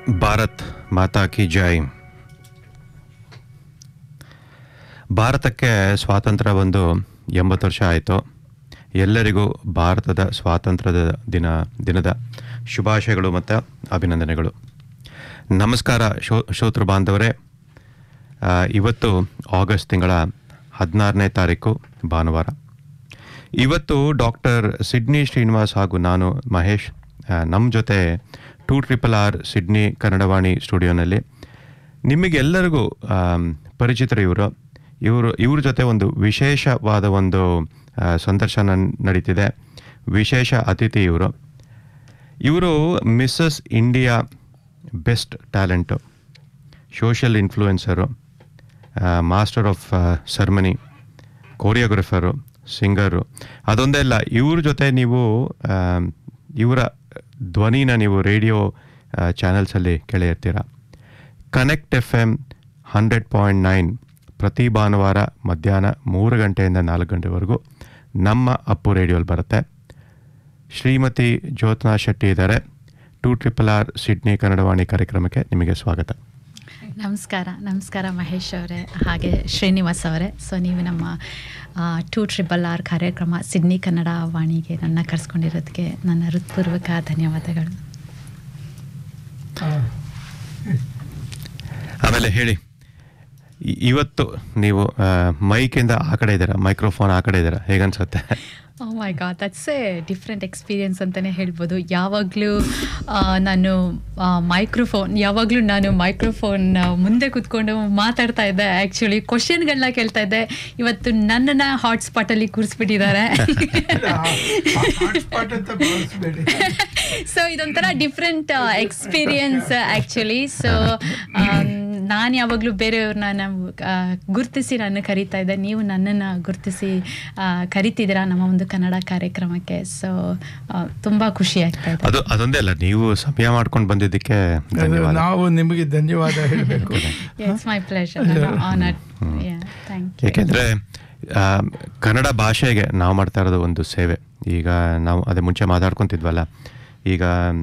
ಭಾರತ್ ಮಾತಾ ಕಿ ಜೈ ಭಾರತಕ್ಕೆ ಸ್ವಾತಂತ್ರ್ಯ ಬಂದು ಎಂಬತ್ತು ವರ್ಷ ಆಯಿತು ಎಲ್ಲರಿಗೂ ಭಾರತದ ಸ್ವಾತಂತ್ರ್ಯದ ದಿನ ದಿನದ ಶುಭಾಶಯಗಳು ಮತ್ತು ಅಭಿನಂದನೆಗಳು ನಮಸ್ಕಾರ ಶೋ ಶ್ರೋತೃ ಬಾಂಧವರೇ ಆ, ಇವತ್ತು ಆಗಸ್ಟ್ ತಿಂಗಳ ಹದಿನಾರನೇ ತಾರೀಕು ಭಾನುವಾರ ಇವತ್ತು ಡಾಕ್ಟರ್ ಸಿಡ್ನಿ ಶ್ರೀನಿವಾಸ್ ಹಾಗೂ ನಾನು ಮಹೇಶ್ ನಮ್ಮ ಜೊತೆ two triple R Sydney Kannadavani ಸ್ಟುಡಿಯೋನಲ್ಲಿ ನಿಮಗೆಲ್ಲರಿಗೂ ಆಮ್, ಪರಿಚಿತರು ಇವರು ಇವರು ಇವ್ರ ಜೊತೆ ಒಂದು ವಿಶೇಷವಾದ ಒಂದು ಆ, ಸಂದರ್ಶನ ನಡೀತಿದೆ ವಿಶೇಷ ಅತಿಥಿ ಇವರು ಇವರು Mrs India best talent social influencer master of ceremony choreographer singer ಅದೊಂದೇ ಅಲ್ಲ ಇವ್ರ ಜೊತೆ ನೀವು ಆಮ್, ಇವರ ಧ್ವನಿನ ನೀವು ರೇಡಿಯೋ ಚಾನೆಲ್ಸಲ್ಲಿ ಕೇಳೇ ಇರ್ತೀರ connect F M hundred point nine ಪ್ರತಿ ಭಾನುವಾರ ಮಧ್ಯಾಹ್ನ ಮೂರು ಗಂಟೆಯಿಂದ ನಾಲ್ಕು ಗಂಟೆವರೆಗೂ ನಮ್ಮ ಅಪ್ಪು ರೇಡಿಯೋಲಿ ಬರುತ್ತೆ ಶ್ರೀಮತಿ ಜ್ಯೋತ್ನಾ ಶೆಟ್ಟಿ ಇದ್ದಾರೆ two triple R Sydney Kannadavani ಕಾರ್ಯಕ್ರಮಕ್ಕೆ ನಿಮಗೆ ಸ್ವಾಗತ ನಮಸ್ಕಾರ ನಮಸ್ಕಾರ ಮಹೇಶ್ ಅವರೇ ಹಾಗೆ ಶ್ರೀನಿವಾಸ್ ಅವರೇ ಸೊ ನೀವು ನಮ್ಮ ಟೂ ಟ್ರಿಬಲ್ ಆರ್ ಕಾರ್ಯಕ್ರಮ ಸಿಡ್ನಿ ಕನ್ನಡ ವಾಣಿಗೆ ನನ್ನ ಕರೆಸ್ಕೊಂಡಿರೋದಕ್ಕೆ ನನ್ನ ಹೃತ್ಪೂರ್ವಕ ಧನ್ಯವಾದಗಳು ಆಮೇಲೆ ಹೇಳಿ ಇ- ಇವತ್ತು ನೀವು ಆ, ಮೈಕಿಂದ ಆ ಕಡೆ ಇದ್ದೀರಾ ಮೈಕ್ರೋಫೋನ್ ಆ ಕಡೆ ಇದ್ದೀರಾ ಹೇಗನ್ಸುತ್ತೆ oh my God that's a different experience ಅಂತಲೇ ಹೇಳ್ಬೋದು ಯಾವಾಗಲೂ ನಾನು ಮೈಕ್ರೋಫೋನ್ ಯಾವಾಗಲೂ ನಾನು ಮೈಕ್ರೋಫೋನ್ ಮುಂದೆ ಕೂತ್ಕೊಂಡು ಮಾತಾಡ್ತಾ ಇದ್ದೆ ಆ್ಯಕ್ಚುಲಿ ಕ್ವಶನ್ಗಳನ್ನ ಕೇಳ್ತಾ ಇದ್ದೆ ಇವತ್ತು ನನ್ನನ್ನು ಹಾಟ್ಸ್ಪಾಟಲ್ಲಿ ಕೂರಿಸ್ಬಿಟ್ಟಿದ್ದಾರೆ ಹಾಟ್ಸ್ಪಾಟ್ ಅಂತ ಭಾವಿಸ್ಬೇಡಿ ಸೊ ಇದೊಂಥರ ಡಿಫ್ರೆಂಟ್ ಎಕ್ಸ್ಪೀರಿಯನ್ಸ್ ಆ್ಯಕ್ಚುಲಿ ಸೊ ನಾನು ಯಾವಾಗಲೂ ಬೇರೆಯವ್ರನ್ನ ನಾವು ಗುರುತಿಸಿ ನಾನು ಕರಿತಾ ಇದ್ದೆ ನೀವು ನನ್ನನ್ನು ಗುರುತಿಸಿ ಕರಿತಿದ್ದೀರಾ ನಮ್ಮ ಒಂದು ಕನ್ನಡ ಕಾರ್ಯಕ್ರಮಕ್ಕೆ ಸೊ ತುಂಬ ಖುಷಿ ಆಗ್ತಾ ಇದೆ ಅದು ಅದೊಂದೇ ಅಲ್ಲ ನೀವು ಸಮಯ ಮಾಡ್ಕೊಂಡು ಬಂದಿದ್ದಕ್ಕೆ ಧನ್ಯವಾದ ನಾವು ನಿಮಗೆ ಧನ್ಯವಾದ ಹೇಳಬೇಕು it's my pleasure honour thank you ಏಕೆಂದರೆ ಕನ್ನಡ ಭಾಷೆಗೆ ನಾವು ಮಾಡ್ತಾ ಇರೋದು ಒಂದು ಸೇವೆ ಈಗ ನಾವು ಅದೇ ಮುಂಚೆ ಮಾತಾಡ್ಕೊತಿದ್ವಲ್ಲ ಈಗ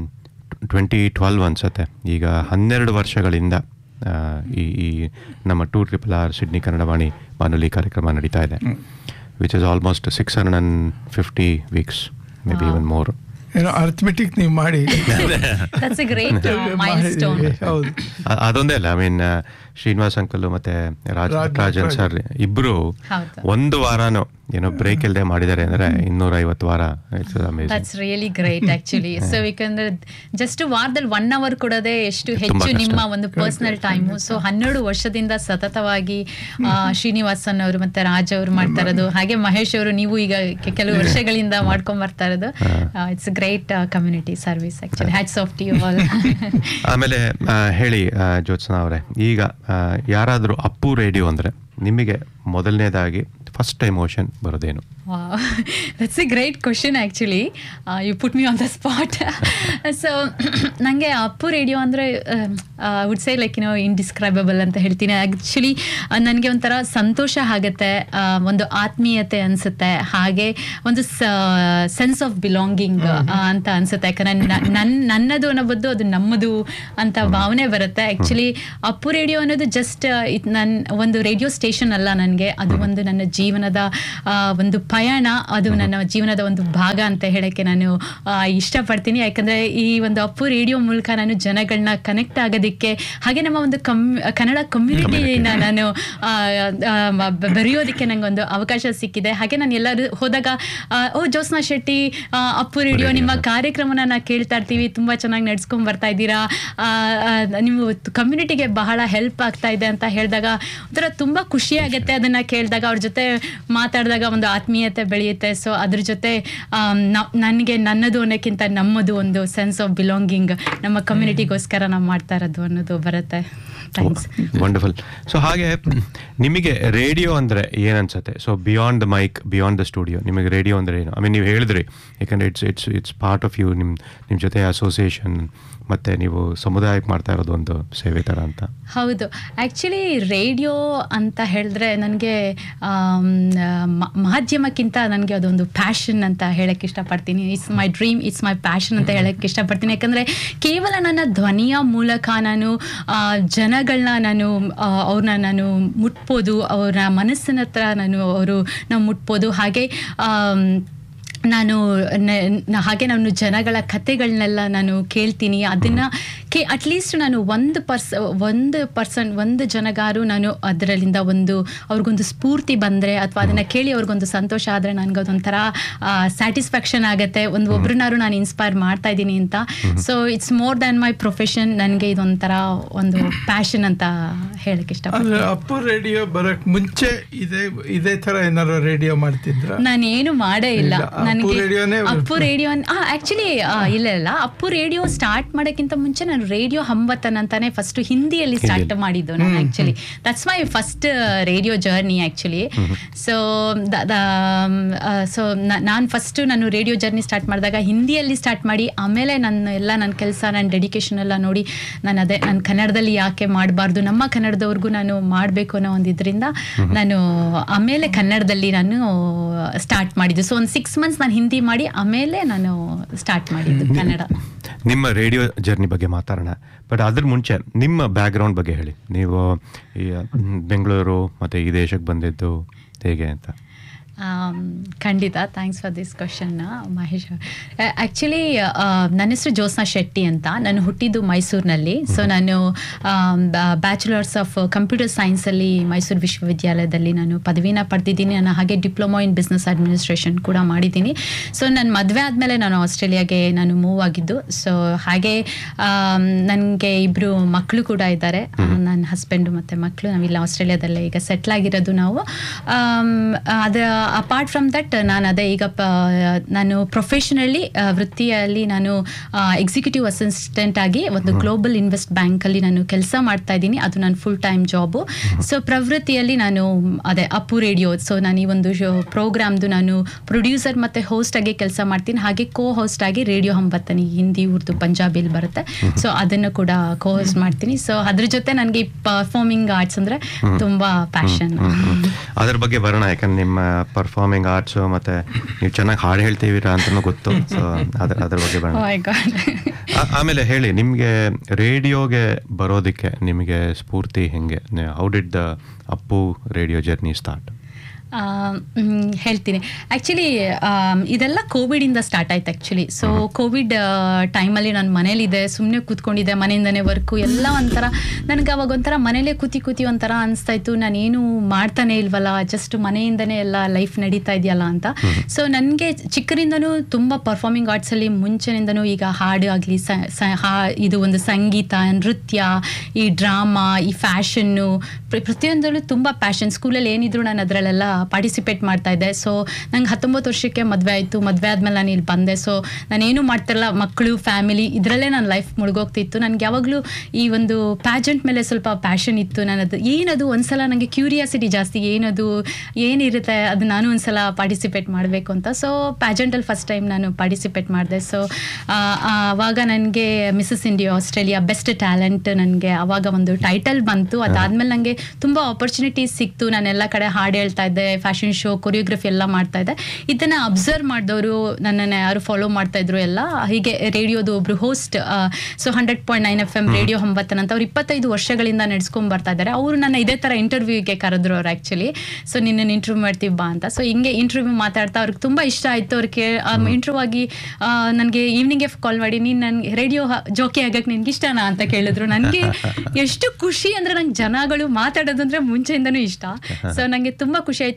ಟ್ವೆಂಟಿ ಟ್ವೆಲ್ವ್ ಅನ್ಸುತ್ತೆ ಈಗ ಹನ್ನೆರಡು ವರ್ಷಗಳಿಂದ ಆ, ಈ ಈ ನಮ್ಮ two triple R Sydney Kannadavani ಬಾನುಲಿ ಕಾರ್ಯಕ್ರಮ ನಡೀತಾ ಇದೆ which is almost six hundred and fifty weeks may be even more ಏನೋ ಅರ್ಥಮೆಟಿಕ್ ನೀವು ಮಾಡಿ that's a great milestone ಹೌದು ಅದೊಂದೇ ಅಲ್ಲ ಐ ಮೀನ್ ಶ್ರೀನಿವಾಸ್ ಅಂಕಲ್ ಮತ್ತೆ ರಾಜ್ ರಾಜ್ ರಾಜನ್ ರಾಜ್. ಸರ್ ಇಬ್ರು ಹೌದು ಒಂದು ವಾರನೂ ಏನೋ ಬ್ರೇಕ್ ಇಲ್ಲದೆ ಮಾಡಿದ್ದಾರೆ ಅಂದ್ರೆ ಇನ್ನೂರ ಐವತ್ತು ವಾರ it's amazing that's really great actually so ಯಾಕಂದ್ರೆ ಜಸ್ಟ್ ವಾರದಲ್ಲಿ ಒನ್ ಅವರ್ ಕೊಡೋದೇ ಎಷ್ಟು ತುಂಬಾ ಹೆಚ್ಚು ಕಷ್ಟ. ನಿಮ್ಮ ಒಂದು ಪರ್ಸನಲ್ ಟೈಮು ಸೊ ಹನ್ನೆರಡು ವರ್ಷದಿಂದ ಸತತವಾಗಿ ಆ, ಶ್ರೀನಿವಾಸನ್ ಅವರು ಮತ್ತೆ ರಾಜ್ ಅವರು ಮಾಡ್ತಾ ಇರೋದು ಹಾಗೆ ಮಹೇಶ್ ಅವರು ನೀವು ಈಗ ಕೆ- ಕೆಲವು ವರ್ಷಗಳಿಂದ ಮಾಡ್ಕೊಂಡ್ ಬರ್ತಾ ಇರೋದು it's great community service actually hats off to all ಆಮೇಲೆ ಆ, ಹೇಳಿ ಆ, ಜ್ಯೋತ್ಸ್ನಾ ಅವರೇ ಈಗ ಆ, ಯಾರಾದ್ರೂ ಅಪ್ಪು ರೇಡಿಯೋ ಅಂದ್ರೆ ನಿಮಗೆ ಮೊದಲನೇದಾಗಿ ಫಸ್ಟ್ ಎಮೋಷನ್ ಬರೋದೇನು Wow, that's a great question actually. Uh, you put me on the spot. So ನನಗೆ ಅಪ್ಪು ರೇಡಿಯೋ ಅಂದರೆ ವುಡ್ ಸೇ ಲೈಕ್ ಏನೋ ಇನ್ಡಿಸ್ಕ್ರೈಬಬಲ್ ಅಂತ ಹೇಳ್ತೀನಿ ಆ್ಯಕ್ಚುಲಿ ನನಗೆ ಒಂಥರ ಸಂತೋಷ ಆಗುತ್ತೆ ಆ, ಒಂದು ಆತ್ಮೀಯತೆ ಅನಿಸುತ್ತೆ ಹಾಗೆ ಒಂದು ಸೆನ್ಸ್ ಆಫ್ ಬಿಲಾಂಗಿಂಗ್ ಅಂತ ಅನಿಸುತ್ತೆ ಯಾಕಂದರೆ ನನ್ನ ನನ್ನದು ಅನ್ನೋದು ಅದು ನಮ್ಮದು ಅಂತ ಭಾವನೆ ಬರುತ್ತೆ ಆ್ಯಕ್ಚುಲಿ ಅಪ್ಪು ರೇಡಿಯೋ ಅನ್ನೋದು ಜಸ್ಟ್ ನನ್ನ ಒಂದು ರೇಡಿಯೋ ಸ್ಟೇಷನ್ ಅಲ್ಲ ನನಗೆ ಅದು ಒಂದು ನನ್ನ ಜೀವನದ ಆ, ಒಂದು ಪಯಣ ಅದು ನನ್ನ ಜೀವನದ ಒಂದು ಭಾಗ ಅಂತ ಹೇಳಕ್ಕೆ ನಾನು ಆ, ಇಷ್ಟಪಡ್ತೀನಿ ಯಾಕಂದ್ರೆ ಈ ಒಂದು ಅಪ್ಪು ರೇಡಿಯೋ ಮೂಲಕ ನಾನು ಜನಗಳನ್ನ ಕನೆಕ್ಟ್ ಆಗೋದಕ್ಕೆ ಹಾಗೆ ನಮ್ಮ ಒಂದು ಕಮ್ ಕನ್ನಡ ಕಮ್ಯುನಿಟಿನ ನಾನು ಆ, ಆ, ಮ- ಬ- ಬರೆಯೋದಕ್ಕೆ ನಂಗೆ ಒಂದು ಅವಕಾಶ ಸಿಕ್ಕಿದೆ ಹಾಗೆ ನಾನು ಎಲ್ಲರೂ ಹೋದಾಗ ಆ, ಓ ಜ್ಯೋತ್ಸ್ನಾ ಶೆಟ್ಟಿ ಆ, ಅಪ್ಪು ರೇಡಿಯೋ ನಿಮ್ಮ ಕಾರ್ಯಕ್ರಮನ ನಾ ಕೇಳ್ತಾ ಇರ್ತೀವಿ ತುಂಬಾ ಚೆನ್ನಾಗಿ ನಡ್ಸ್ಕೊಂಡ್ ಬರ್ತಾ ಇದ್ದೀರಾ ಆ, ಆ, ನೀವು ಕಮ್ಯುನಿಟಿಗೆ ಬಹಳ ಹೆಲ್ಪ್ ಆಗ್ತಾ ಇದೆ ಅಂತ ಹೇಳಿದಾಗ ಒಂಥರ ತುಂಬಾ ಖುಷಿ ಆಗುತ್ತೆ ಅದನ್ನ ಕೇಳಿದಾಗ ಅವ್ರ ಜೊತೆ ಮಾತಾಡಿದಾಗ ಒಂದು ಆತ್ಮೀಯತೆ ಬೆಳೆಯುತ್ತೆ ಸೊ ಅದ್ರ ಜೊತೆ ನನಗೆ ನನ್ನದು ಅನ್ನೋಕ್ಕಿಂತ ನಮ್ಮದು ಒಂದು ಸೆನ್ಸ್ ಆಫ್ ಬಿಲಾಂಗಿಂಗ್ ನಮ್ಮ ಕಮ್ಯುನಿಟಿಗೋಸ್ಕರ ನಾವು ಮಾಡ್ತಾ ಇರೋದು ಅನ್ನೋದು ಬರುತ್ತೆ ಥ್ಯಾಂಕ್ಸ್ ವಂಡರ್ಫುಲ್ ಸೊ ಹಾಗೆ ನಿಮಗೆ ರೇಡಿಯೋ ಅಂದರೆ ಏನನ್ಸುತ್ತೆ so beyond the mic beyond the studio ನಿಮಗೆ ರೇಡಿಯೋ ಅಂದರೆ ಏನು ಐ ಮೀನ್ ನೀವು ಹೇಳಿದ್ರಿ ಯಾಕಂದರೆ it's it's it's part of you ನಿಮ್ಮ ನಿಮ್ಮ ಜೊತೆ ಅಸೋಸಿಯೇಷನ್ ಮತ್ತು ನೀವು ಸಮುದಾಯಕ್ಕೆ ಮಾಡ್ತಾ ಇರೋದು ಒಂದು ಸೇವೆ ಥರ ಅಂತ ಹೌದು ಆ್ಯಕ್ಚುಲಿ ರೇಡಿಯೋ ಅಂತ ಹೇಳಿದ್ರೆ ನನಗೆ ಮಾಧ್ಯಮಕ್ಕಿಂತ ನನಗೆ ಅದೊಂದು ಪ್ಯಾಷನ್ ಅಂತ ಹೇಳಕ್ಕೆ ಇಷ್ಟಪಡ್ತೀನಿ it's my dream it's my passion ಅಂತ ಹೇಳಕ್ಕೆ ಇಷ್ಟಪಡ್ತೀನಿ ಯಾಕಂದರೆ ಕೇವಲ ನನ್ನ ಧ್ವನಿಯ ಮೂಲಕ ನಾನು ಆ, ಜನಗಳನ್ನ ನಾನು ಆ, ಅವ್ರನ್ನ ನಾನು ಮುಟ್ಬೋದು ಅವರ ಮನಸ್ಸಿನ ಹತ್ರ ನಾನು ಅವರು ನಾವು ಮುಟ್ಬೋದು ಹಾಗೆ ಆಮ್, ನಾನು ನ- ನ- ಹಾಗೆ ನಾನು ಜನಗಳ ಕತೆಗಳನ್ನೆಲ್ಲ ನಾನು ಕೇಳ್ತೀನಿ ಅದನ್ನು ಕೇ ಅಟ್ಲೀಸ್ಟ್ ನಾನು ಒಂದು ಪರ್ಸ್ ಒಂದು ಪರ್ಸನ್ ಒಂದು ಜನಗಾರು ನಾನು ಅದರಲ್ಲಿಂದ ಒಂದು ಅವ್ರಿಗೊಂದು ಸ್ಫೂರ್ತಿ ಬಂದರೆ ಅಥವಾ ಅದನ್ನು ಕೇಳಿ ಅವ್ರಿಗೊಂದು ಸಂತೋಷ ಆದರೆ ನನಗೆ ಅದೊಂಥರ ಸ್ಯಾಟಿಸ್ಫ್ಯಾಕ್ಷನ್ ಆಗುತ್ತೆ ಒಂದು ಒಬ್ರನ್ನಾರು ನಾನು ಇನ್ಸ್ಪೈರ್ ಮಾಡ್ತಾ ಇದ್ದೀನಿ ಅಂತ so it's more than my profession ನನಗೆ ಇದೊಂಥರ ಒಂದು ಪ್ಯಾಷನ್ ಅಂತ ಹೇಳಕ್ಕೆ ಇಷ್ಟಪಡ್ತೀನಿ ಅಂದ್ರೆ ಅಪ್ಪು ರೇಡಿಯೋ ಬರಕ್ ಮುಂಚೆ ಇದೇ ಇದೇ ತರ ಏನಾರು ರೇಡಿಯೋ ಮಾಡ್ತಿದ್ರ ನಾನೇನು ಮಾಡೇ ಇಲ್ಲ ಇಲ್ಲ, ಅಪ್ಪು ನನಗೆ ರೇಡಿಯೋನೇ ಅಪ್ಪು ರೇಡಿಯೋ ಆಕ್ಚುಲಿ ಇಲ್ಲ ಇಲ್ಲ ಅಪ್ಪು ರೇಡಿಯೋ ಸ್ಟಾರ್ಟ್ ಮಾಡೋಕ್ಕಿಂತ ಮುಂಚೆ ನಾನು ರೇಡಿಯೋ ಹಂಬತ್ತನ್ ಅಂತಾನೆ ಫಸ್ಟ್ ಹಿಂದಿಯಲ್ಲಿ ಸ್ಟಾರ್ಟ್ ಹಿಂದಿಯಲ್ಲಿ. ಮಾಡಿದ್ದು ನಾನು actually that's my first radio journey actually so so ನಾನು ಫಸ್ಟ್ ನಾನು ರೇಡಿಯೋ ಜರ್ನಿ ಸ್ಟಾರ್ಟ್ ಮಾಡಿದಾಗ ಹಿಂದಿಯಲ್ಲಿ ಸ್ಟಾರ್ಟ್ ಮಾಡಿ ಆಮೇಲೆ ನನ್ನ ಎಲ್ಲ ನನ್ನ ಕೆಲಸ ನನ್ನ ಡೆಡಿಕೇಶನ್ ಎಲ್ಲ ನೋಡಿ ನಾನು ಅದೇ ನಾನು ಕನ್ನಡದಲ್ಲಿ ಯಾಕೆ ಮಾಡಬಾರ್ದು ನಮ್ಮ ಕನ್ನಡದವ್ರಿಗೂ ನಾನು ಮಾಡಬೇಕು ಅನ್ನೋ ಒಂದು ಇದರಿಂದ ನಾನು ಆಮೇಲೆ ಕನ್ನಡದಲ್ಲಿ ನಾನು ಸ್ಟಾರ್ಟ್ ಮಾಡಿದ್ದು ಸೊ ಒಂದು ಸಿಕ್ಸ್ ಮಂತ್ಸ್ ನಾನು ಹಿಂದಿ ಮಾಡಿ ಆಮೇಲೆ ನಾನು ಸ್ಟಾರ್ಟ್ ಮಾಡಿದ್ದು ಕನ್ನಡ ನಿಮ್ಮ ರೇಡಿಯೋ ಜರ್ನಿ ಬಗ್ಗೆ ಮಾತಾಡೋಣ ಬಟ್ ಅದ್ರ ಮುಂಚೆ ನಿಮ್ಮ ಬ್ಯಾಕ್ಗ್ರೌಂಡ್ ಬಗ್ಗೆ ಹೇಳಿ ನೀವು ಈ ಮ್, ಬೆಂಗಳೂರು ಮತ್ತು ಈ ದೇಶಕ್ಕೆ ಬಂದಿದ್ದು ಹೇಗೆ ಅಂತ ಆಮ್, ಖಂಡಿತ thanks for this question Mahesh actually ನನ್ನ ಹೆಸರು ಜ್ಯೋತ್ಸ್ನಾ ಶೆಟ್ಟಿ ಅಂತ ನಾನು ಹುಟ್ಟಿದ್ದು ಮೈಸೂರಿನಲ್ಲಿ ಸೊ ನಾನು ಬ್ಯಾಚುಲರ್ಸ್ ಆಫ್ ಕಂಪ್ಯೂಟರ್ ಸೈನ್ಸಲ್ಲಿ ಮೈಸೂರು ವಿಶ್ವವಿದ್ಯಾಲಯದಲ್ಲಿ ನಾನು ಪದವಿನ ಪಡೆದಿದ್ದೀನಿ ನಾನು ಹಾಗೆ ಡಿಪ್ಲೊಮಾ ಇನ್ ಬಿಸ್ನೆಸ್ ಅಡ್ಮಿನಿಸ್ಟ್ರೇಷನ್ ಕೂಡ ಮಾಡಿದ್ದೀನಿ ಸೊ ನನ್ನ ಮದುವೆ ಆದಮೇಲೆ ನಾನು ಆಸ್ಟ್ರೇಲಿಯಾಗೆ ನಾನು ಮೂವ್ ಆಗಿದ್ದು ಸೊ ಹಾಗೆ ನನಗೆ ಇಬ್ಬರು ಮಕ್ಕಳು ಕೂಡ ಇದ್ದಾರೆ ನನ್ನ ಹಸ್ಬೆಂಡು ಮತ್ತು ಮಕ್ಕಳು ನಾವಿಲ್ಲ ಆಸ್ಟ್ರೇಲಿಯಾದಲ್ಲೇ ಈಗ ಸೆಟ್ಲ್ ಆಗಿರೋದು ನಾವು ಆಮ್, ಅದ ಅಪಾರ್ಟ್ ಫ್ರಮ್ ದಟ್ ನಾನು ಅದೇ ಈಗ ಪ ನಾನು ಪ್ರೊಫೆಷನಲಿ ವೃತ್ತಿಯಲ್ಲಿ ನಾನು ಎಕ್ಸಿಕ್ಯೂಟಿವ್ ಅಸಿಸ್ಟೆಂಟ್ ಆಗಿ ಒಂದು ಗ್ಲೋಬಲ್ ಇನ್ವೆಸ್ಟ್ ಬ್ಯಾಂಕಲ್ಲಿ ನಾನು ಕೆಲಸ ಮಾಡ್ತಾ ಇದ್ದೀನಿ ಅದು ನನ್ನ ಫುಲ್ ಟೈಮ್ ಜಾಬು ಸೊ ಪ್ರವೃತ್ತಿಯಲ್ಲಿ ನಾನು ಅದೇ ಅಪ್ಪು ರೇಡಿಯೋ ಸೊ ನಾನು ಈ ಒಂದು ಪ್ರೋಗ್ರಾಮ್ದು ನಾನು ಪ್ರೊಡ್ಯೂಸರ್ ಮತ್ತು ಹೋಸ್ಟ್ ಆಗಿ ಕೆಲಸ ಮಾಡ್ತೀನಿ ಹಾಗೆ ಕೋ ಹೋಸ್ಟ್ ಆಗಿ ರೇಡಿಯೋ ಹಂಬತ್ತನಿ ಹಿಂದಿ ಉರ್ದು ಪಂಜಾಬಿಲಿ ಬರುತ್ತೆ ಸೊ ಅದನ್ನು ಕೂಡ ಕೋ ಹೋಸ್ಟ್ ಮಾಡ್ತೀನಿ ಸೊ ಅದ್ರ ಜೊತೆ ನನಗೆ ಪರ್ಫಾರ್ಮಿಂಗ್ ಆರ್ಟ್ಸ್ ಅಂದರೆ ತುಂಬ ಪ್ಯಾಷನ್ ಅದ್ರ ಬಗ್ಗೆ ಬರೋಣ ಯಾಕಂದ್ರೆ ನಿಮ್ಮ ಪರ್ಫಾರ್ಮಿಂಗ್ ಆರ್ಟ್ಸು ಮತ್ತು ನೀವು ಚೆನ್ನಾಗಿ ಹಾಡು ಹೇಳ್ತೀವಿರಾ ಅಂತಲೂ ಗೊತ್ತು ಸೊ ಅದ್ರ ಅದ್ರ ಬಗ್ಗೆ ಬರೋಣ ಮೈ ಗಾಡ್ ಆ- ಆಮೇಲೆ ಹೇಳಿ ನಿಮಗೆ ರೇಡಿಯೋಗೆ ಬರೋದಕ್ಕೆ ನಿಮಗೆ ಸ್ಫೂರ್ತಿ ಹೆಂಗೆ how did the Appu radio journey start ಹೇಳ್ತೀನಿ ಆ್ಯಕ್ಚುಲಿ ಇದೆಲ್ಲ ಕೋವಿಡಿಂದ ಸ್ಟಾರ್ಟ್ ಆಯ್ತು ಆ್ಯಕ್ಚುಲಿ ಸೊ ಕೋವಿಡ್ ಟೈಮಲ್ಲಿ ನಾನು ಮನೇಲಿದ್ದೆ ಸುಮ್ಮನೆ ಕೂತ್ಕೊಂಡಿದ್ದೆ ಮನೆಯಿಂದನೇ ವರ್ಕು ಎಲ್ಲ ಒಂಥರ ನನಗೆ ಅವಾಗ ಒಂಥರ ಮನೇಲೇ ಕೂತಿ ಕೂತಿ ಒಂಥರ ಅನಿಸ್ತಾ ಇತ್ತು ನಾನೇನು ಮಾಡ್ತಾನೆ ಇಲ್ವಲ್ಲ ಜಸ್ಟ್ ಮನೆಯಿಂದನೇ ಎಲ್ಲ ಲೈಫ್ ನಡೀತಾ ಇದೆಯಲ್ಲ ಅಂತ ಸೊ ನನಗೆ ಚಿಕ್ಕರಿಂದನೂ ತುಂಬ ಪರ್ಫಾರ್ಮಿಂಗ್ ಆರ್ಟ್ಸಲ್ಲಿ ಮುಂಚೆನಿಂದನೂ ಈಗ ಹಾಡು ಆಗಲಿ ಇದು ಒಂದು ಸಂಗೀತ ನೃತ್ಯ ಈ ಡ್ರಾಮಾ ಈ ಫ್ಯಾಷನ್ನು ಪ್ರತಿಯೊಂದರಲ್ಲೂ ತುಂಬ ಪ್ಯಾಷನ್ ಸ್ಕೂಲಲ್ಲಿ ಏನಿದ್ರು ನಾನು ಅದರಲ್ಲೆಲ್ಲ ಪಾರ್ಟಿಸಿಪೇಟ್ ಮಾಡ್ತಾ ಇದ್ದೆ ಸೊ ನಂಗೆ ಹತ್ತೊಂಬತ್ತು ವರ್ಷಕ್ಕೆ ಮದುವೆ ಆಯಿತು ಮದುವೆ ಆದಮೇಲೆ ನಾನು ಇಲ್ಲಿ ಬಂದೆ ಸೊ ನಾನೇನು ಮಾಡ್ತಿರಲ್ಲ ಮಕ್ಕಳು ಫ್ಯಾಮಿಲಿ ಇದರಲ್ಲೇ ನನ್ನ ಲೈಫ್ ಮುಳುಗೋಗ್ತಿತ್ತು ನನಗೆ ಯಾವಾಗಲೂ ಈ ಒಂದು ಪ್ಯಾಜೆಂಟ್ ಮೇಲೆ ಸ್ವಲ್ಪ ಪ್ಯಾಷನ್ ಇತ್ತು ನನ್ನದು ಏನದು ಒಂದ್ಸಲ ನನಗೆ ಕ್ಯೂರಿಯಾಸಿಟಿ ಜಾಸ್ತಿ ಏನದು ಏನಿರುತ್ತೆ ಅದು ನಾನು ಒಂದ್ಸಲ ಪಾರ್ಟಿಸಿಪೇಟ್ ಮಾಡಬೇಕು ಅಂತ ಸೊ ಪ್ಯಾಜೆಂಟಲ್ಲಿ ಫಸ್ಟ್ ಟೈಮ್ ನಾನು ಪಾರ್ಟಿಸಿಪೇಟ್ ಮಾಡಿದೆ ಸೊ ಆವಾಗ ನನಗೆ Mrs India Australia best talent ನನಗೆ ಆವಾಗ ಒಂದು ಟೈಟಲ್ ಬಂತು ಅದಾದ್ಮೇಲೆ ನನಗೆ ತುಂಬ ಆಪರ್ಚುನಿಟೀಸ್ ಸಿಕ್ತು ನಾನು ಎಲ್ಲ ಕಡೆ ಹಾಡು ಹೇಳ್ತಾ ಇದ್ದೆ ಫ್ಯಾಷನ್ ಶೋ ಕೊರಿಯೋಗ್ರಫಿ ಎಲ್ಲ ಮಾಡ್ತಾ ಇದ್ದೆ ಇದನ್ನು ಅಬ್ಸರ್ವ್ ಮಾಡಿದವರು ನನ್ನನ್ನು ಯಾರು ಫಾಲೋ ಮಾಡ್ತಾ ಇದ್ರು ಎಲ್ಲ ಹೀಗೆ ರೇಡಿಯೋದು ಒಬ್ರು host so hundred point nine F M radio ಹಂಬತ್ತನ ಅಂತ ಅವ್ರು ಇಪ್ಪತ್ತೈದು ವರ್ಷಗಳಿಂದ ನಡೆಸ್ಕೊಂಡ್ ಬರ್ತಾ ಇದ್ದಾರೆ ಅವರು ನನ್ನ ಇದೇ ಥರ ಇಂಟರ್ವ್ಯೂಗೆ ಕರೆದ್ರು ಅವ್ರು ಆ್ಯಕ್ಚುಲಿ ಸೊ ನಿನ್ನನ್ನು ಇಂಟರ್ವ್ಯೂ ಮಾಡ್ತೀವಿ ಬಾ ಅಂತ ಸೊ ಹಿಂಗೆ ಇಂಟರ್ವ್ಯೂ ಮಾತಾಡ್ತಾ ಅವ್ರಿಗೆ ತುಂಬ ಇಷ್ಟ ಆಯಿತು ಅವ್ರಿಗೆ ಇಂಟರ್ವ್ಯೂ ಆಗಿ ನನಗೆ ಈವ್ನಿಂಗ್ಗೆ ಕಾಲ್ ಮಾಡಿ ನೀನು ನನಗೆ ರೇಡಿಯೋ ಜೋಕಿ ಆಗಕ್ಕೆ ನಿನ್ಗೆ ಇಷ್ಟನಾ ಅಂತ ಕೇಳಿದ್ರು ನನಗೆ ಎಷ್ಟು ಖುಷಿ ಅಂದರೆ ನಂಗೆ ಜನಗಳು ಮಾತಾಡೋದು ಅಂದರೆ ಮುಂಚೆಯಿಂದನೂ ಇಷ್ಟ ಸೊ ನನಗೆ ತುಂಬ ಖುಷಿ ಆಯ್ತು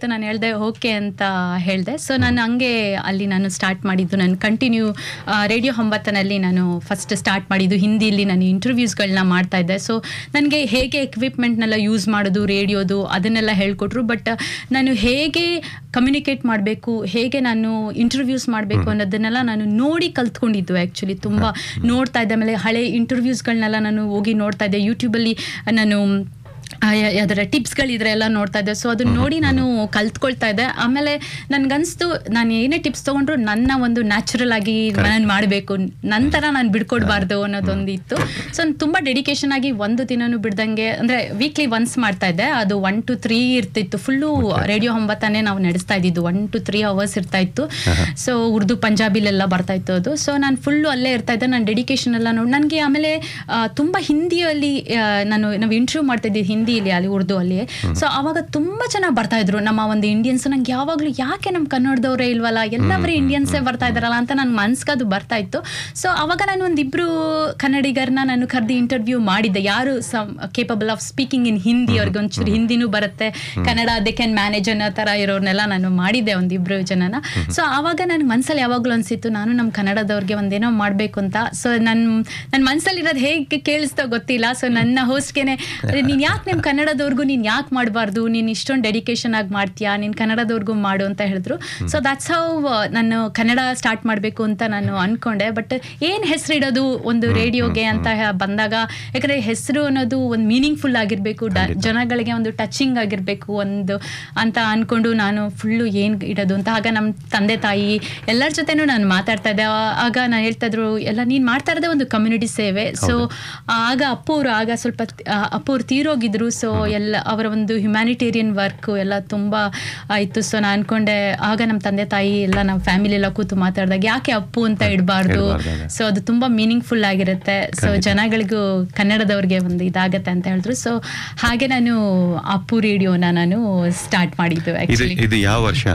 ಆಯಿತು ನಾನು ಹೇಳಿದೆ ಓಕೆ ಅಂತ ಹೇಳಿದೆ ಸೊ ನಾನು ಹಂಗೆ ಅಲ್ಲಿ ನಾನು ಸ್ಟಾರ್ಟ್ ಮಾಡಿದ್ದು ನಾನು ಕಂಟಿನ್ಯೂ ರೇಡಿಯೋ ಹೊಂಬತ್ತನಲ್ಲಿ ನಾನು ಫಸ್ಟ್ ಸ್ಟಾರ್ಟ್ ಮಾಡಿದ್ದು ಹಿಂದಿಲಿ ನಾನು ಇಂಟರ್ವ್ಯೂಸ್ಗಳನ್ನ ಮಾಡ್ತಾ ಇದ್ದೆ ಸೊ ನನಗೆ ಹೇಗೆ ಎಕ್ವಿಪ್ಮೆಂಟ್ನೆಲ್ಲ ಯೂಸ್ ಮಾಡೋದು ರೇಡಿಯೋದು ಅದನ್ನೆಲ್ಲ ಹೇಳ್ಕೊಟ್ರು ಬಟ್ ನಾನು ಹೇಗೆ ಕಮ್ಯುನಿಕೇಟ್ ಮಾಡಬೇಕು ಹೇಗೆ ನಾನು ಇಂಟರ್ವ್ಯೂಸ್ ಮಾಡಬೇಕು ಅನ್ನೋದನ್ನೆಲ್ಲ ನಾನು ನೋಡಿ ಕಲ್ತ್ಕೊಂಡಿದ್ದು ಆ್ಯಕ್ಚುಲಿ ತುಂಬ ನೋಡ್ತಾ ಇದ್ದೆ ಆಮೇಲೆ ಹಳೆ ಇಂಟರ್ವ್ಯೂಸ್ಗಳನ್ನೆಲ್ಲ ನಾನು ಹೋಗಿ ನೋಡ್ತಾ ಇದ್ದೆ ಯೂಟ್ಯೂಬಲ್ಲಿ ನಾನು ಆ, ಯಾ- ಯಾವ್ದಾರ ಟಿಪ್ಸ್ಗಳಿದ್ರೆ ಎಲ್ಲ ನೋಡ್ತಾ ಇದ್ದೆ ಸೊ ಅದನ್ನ ನೋಡಿ ನಾನು ಕಲ್ತ್ಕೊಳ್ತಾ ಇದ್ದೆ ಆಮೇಲೆ ನನ್ಗನ್ಸ್ತು ನಾನು ಏನೇ ಟಿಪ್ಸ್ ತೊಗೊಂಡ್ರು ನನ್ನ ಒಂದು ನ್ಯಾಚುರಲ್ ಆಗಿ ನಾನು ಮಾಡಬೇಕು ನಂತರ ನಾನು ಬಿಡ್ಕೊಡ್ಬಾರ್ದು ಅನ್ನೋದೊಂದು ಇತ್ತು ಸೊ ನಾನು ತುಂಬ ಡೆಡಿಕೇಶನ್ ಆಗಿ ಒಂದು ದಿನನೂ ಬಿಡ್ದಂಗೆ ಅಂದರೆ ವೀಕ್ಲಿ ಒನ್ಸ್ ಮಾಡ್ತಾ ಇದ್ದೆ ಅದು ಒನ್ ಟು ತ್ರೀ ಇರ್ತಿತ್ತು ಫುಲ್ಲು ರೇಡಿಯೋ ಒಂಬತ್ತನೇ ನಾವು ನಡೆಸ್ತಾ ಇದ್ದಿದ್ದು ಒನ್ ಟು ತ್ರೀ ಅವರ್ಸ್ ಇರ್ತಾ ಇತ್ತು ಸೊ ಉರ್ದು ಪಂಜಾಬಿಲೆಲ್ಲ ಬರ್ತಾ ಇತ್ತು ಅದು ಸೊ ನಾನು ಫುಲ್ಲು ಅಲ್ಲೇ ಇರ್ತಾ ಇದ್ದೆ ನಾನು ಡೆಡಿಕೇಶನ್ ಎಲ್ಲ ನೋಡಿ ನನಗೆ ಆಮೇಲೆ ಆ, ತುಂಬ ಹಿಂದಿಯಲ್ಲಿ ಆ, ನಾನು ನಾವು ಇಂಟರ್ವ್ಯೂ ಮಾಡ್ತಾ ಇದ್ದಿದ್ದು ಹಿಂದಿಯಲ್ಲಿ ಅಲ್ಲಿ ಉರ್ದು ಅಲ್ಲಿ ಸೊ ಅವಾಗ ತುಂಬ ಚೆನ್ನಾಗಿ ಬರ್ತಾ ಇದ್ರು ನಮ್ಮ ಒಂದು ಇಂಡಿಯನ್ಸ್ ನಂಗೆ ಯಾವಾಗಲೂ ಯಾಕೆ ನಮ್ಮ ಕನ್ನಡದವರೇ ಇಲ್ವಲ್ಲ ಎಲ್ಲ ಬರೀ ಇಂಡಿಯನ್ಸೇ ಬರ್ತಾ ಇದಾರಲ್ಲ ಅಂತ ನನ್ನ ಮನ್ಸ್ಗೆ ಅದು ಬರ್ತಾ ಇತ್ತು ಸೊ ಅವಾಗ ನಾನು ಒಂದಿಬ್ರು ಕನ್ನಡಿಗರನ್ನ ನಾನು ಕರೆದು ಇಂಟರ್ವ್ಯೂ ಮಾಡಿದ್ದೆ ಯಾರು some capable of speaking in Hindi ಅವ್ರಿಗೆ ಒಂಚೂರು ಹಿಂದಿನೂ ಬರುತ್ತೆ ಕನ್ನಡ ದೇ ಕ್ಯಾನ್ ಮ್ಯಾನೇಜ್ ಅನ್ನೋ ಥರ ಇರೋರ್ನೆಲ್ಲ ನಾನು ಮಾಡಿದ್ದೆ ಒಂದಿಬ್ರು ಜನನ ಸೊ ಆವಾಗ ನನಗೆ ಮನ್ಸಲ್ಲಿ ಯಾವಾಗಲೂ ಅನಿಸಿತ್ತು ನಾನು ನಮ್ಮ ಕನ್ನಡದವ್ರಿಗೆ ಒಂದೇನೋ ಮಾಡಬೇಕು ಅಂತ ಸೊ ನನ್ನ ನನ್ನ ಮನಸ್ಸಲ್ಲಿರೋದು ಹೇಗೆ ಕೇಳಿಸ್ತೋ ಗೊತ್ತಿಲ್ಲ ಸೊ ನನ್ನ ಹೋಸ್ಟ್ಗೆನೆ ನೀನು ಯಾಕೆ ನಿಮ್ಮ ಕನ್ನಡದವ್ರಿಗೂ ನೀನು ಯಾಕೆ ಮಾಡಬಾರ್ದು ನೀನು ಇಷ್ಟೊಂದು ಡೆಡಿಕೇಶನ್ ಆಗಿ ಮಾಡ್ತೀಯಾ ನೀನು ಕನ್ನಡದವ್ರಿಗೂ ಮಾಡು ಅಂತ ಹೇಳಿದ್ರು ಸೊ ದಟ್ಸ್ ಹೌ ನಾನು ಕನ್ನಡ ಸ್ಟಾರ್ಟ್ ಮಾಡಬೇಕು ಅಂತ ನಾನು ಅನ್ಕೊಂಡೆ ಬಟ್ ಏನು ಹೆಸರಿಡೋದು ಒಂದು ರೇಡಿಯೋಗೆ ಅಂತ ಹೇ- ಬಂದಾಗ ಯಾಕಂದರೆ ಹೆಸರು ಅನ್ನೋದು ಒಂದು ಮೀನಿಂಗ್ಫುಲ್ ಆಗಿರಬೇಕು ಜನಗಳಿಗೆ ಒಂದು ಟಚಿಂಗ್ ಆಗಿರಬೇಕು ಒಂದು ಅಂತ ಅನ್ಕೊಂಡು ನಾನು ಫುಲ್ಲು ಏನು ಇಡೋದು ಅಂತ ಆಗ ನಮ್ಮ ತಂದೆ ತಾಯಿ ಎಲ್ಲರ ಜೊತೆನೂ ನಾನು ಮಾತಾಡ್ತಾ ಇದ್ದೆ ಆ- ಆಗ ನಾನು ಹೇಳ್ತಾ ಇದ್ರು ಎಲ್ಲ ನೀನು ಮಾಡ್ತಾ ಇರೋದೇ ಒಂದು ಕಮ್ಯುನಿಟಿ ಸೇವೆ ಸೊ ಆಗ ಅಪ್ಪು ಅವರು ಆಗ ಸ್ವಲ್ಪ ಆ, ಅಪ್ಪು ಅವ್ರು ತೀರೋಗಿದ್ರು ಸೊ ಎಲ್ಲ ಅವರ ಒಂದು ಹ್ಯುಮ್ಯಾನಿಟೇರಿಯನ್ ವರ್ಕ್ ಎಲ್ಲ ತುಂಬ ಆಯಿತು ಸೊ ನಾನು ಅನ್ಕೊಂಡೆ ಆಗ ನಮ್ಮ ತಂದೆ ತಾಯಿ ಎಲ್ಲ ನಮ್ಮ ಫ್ಯಾಮಿಲಿ ಎಲ್ಲ ಕೂತು ಮಾತಾಡಿದಾಗ ಯಾಕೆ ಅಪ್ಪು ಅಂತ ಇಡಬಾರ್ದು ಇಡ್ಬಾರ್ದು ಅದೇ. ಸೊ ಅದು ತುಂಬ ಮೀನಿಂಗ್ಫುಲ್ ಆಗಿರುತ್ತೆ ಸೊ ಜನಗಳಿಗೂ ಕನ್ನಡದವ್ರಿಗೆ ಒಂದು ಇದಾಗತ್ತೆ ಅಂತ ಹೇಳಿದ್ರು ಸೊ ಹಾಗೆ ನಾನು ಅಪ್ಪು ರೇಡಿಯೋನ ನಾನು ಸ್ಟಾರ್ಟ್ ಮಾಡಿದ್ದು ಇದು ಆ್ಯಕ್ಚುಲಿ ಇದು ಯಾವ ವರ್ಷ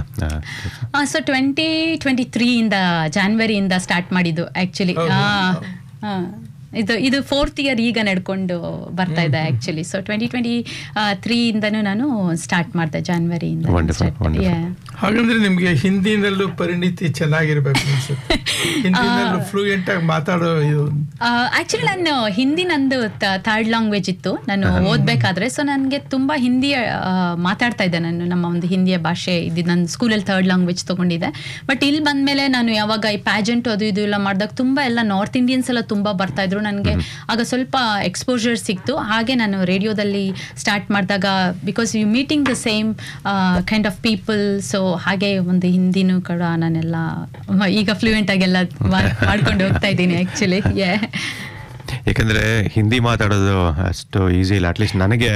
ಆ, ಸೊ ಟ್ವೆಂಟಿ ಟ್ವೆಂಟಿ ತ್ರೀಯಿಂದ ಜಾನ್ವರಿಯಿಂದ ಸ್ಟಾರ್ಟ್ ಮಾಡಿದ್ದು ಆ್ಯಕ್ಚುಲಿ ಹೌದು. ಇದು ಇದು ಫೋರ್ತ್ ಇಯರ್ ಈಗ ನಡ್ಕೊಂಡು ಬರ್ತಾ ಇದೆ ಆ್ಯಕ್ಚುಲಿ ಸೊ ಟ್ವೆಂಟಿ ಟ್ವೆಂಟಿ ತ್ರೀಯಿಂದನೂ ನಾನು ಸ್ಟಾರ್ಟ್ ಮಾಡಿದೆ ಜಾನ್ವರಿಯಿಂದ Wonderful, wonderful. ಹಾಗಂದ್ರೆ ನಿಮ್ಗೆ ಹಿಂದಿನಲ್ಲೂ ಪರಿಣಿತಿ ಚೆನ್ನಾಗಿರ್ಬೇಕು ಅನ್ಸುತ್ತೆ ಹಿಂದಿನಲ್ಲೂ ಫ್ಲೂಯೆಂಟ್ ಆಗಿ ಮಾತಾಡೋ ಇದು ಆಕ್ಚುಲಿ ನಾನು ಹಿಂದಿ ನಂದು ಥರ್ಡ್ ಲ್ಯಾಂಗ್ವೇಜ್ ಇತ್ತು ನಾನು ಓದಬೇಕಾದ್ರೆ ಸೊ ನನಗೆ ತುಂಬ ಹಿಂದಿ ಆ, ಮಾತಾಡ್ತಾ ಇದ್ದೆ ನಾನು ನಮ್ಮ ಒಂದು ಹಿಂದಿಯ ಭಾಷೆ ಇದ್ದಿದ್ದು ನಾನು ಸ್ಕೂಲಲ್ಲಿ ಥರ್ಡ್ ಲ್ಯಾಂಗ್ವೇಜ್ ತೊಗೊಂಡಿದ್ದೆ ಬಟ್ ಇಲ್ಲಿ ಬಂದಮೇಲೆ ನಾನು ಯಾವಾಗ ಈ ಪ್ಯಾಜೆಂಟ್ ಅದು ಇದು ಎಲ್ಲ ಮಾಡಿದಾಗ ತುಂಬ ಎಲ್ಲ ನಾರ್ತ್ ಇಂಡಿಯನ್ಸ್ ಎಲ್ಲ ತುಂಬ ಬರ್ತಾ ಇದ್ರು ನನಗೆ ಆಗ ಸ್ವಲ್ಪ ಎಕ್ಸ್ಪೋಜರ್ ಸಿಕ್ತು ಹಾಗೆ ನಾನು ರೇಡಿಯೋದಲ್ಲಿ ಸ್ಟಾರ್ಟ್ ಮಾಡಿದಾಗ because you meeting the same kind of people so ಹಾಗೆ ಒಂದು ಹಿಂದಿನೂ ಕೂಡ ನಾನೆಲ್ಲ ಮ- ಈಗ ಫ್ಲೂಯೆಂಟ್ ಆಗೆಲ್ಲ ಮಾ- ಮಾಡ್ಕೊಂಡು ಹೋಗ್ತಾ ಇದ್ದೀನಿ ಆ್ಯಕ್ಚುಲಿ ಯೇ ಯಾಕಂದ್ರೆ ಹಿಂದಿ ಮಾತಾಡೋದು ಅಷ್ಟು ಈಸಿ ಇಲ್ಲ ಅಟ್ಲೀಸ್ಟ್ ನನಗೆ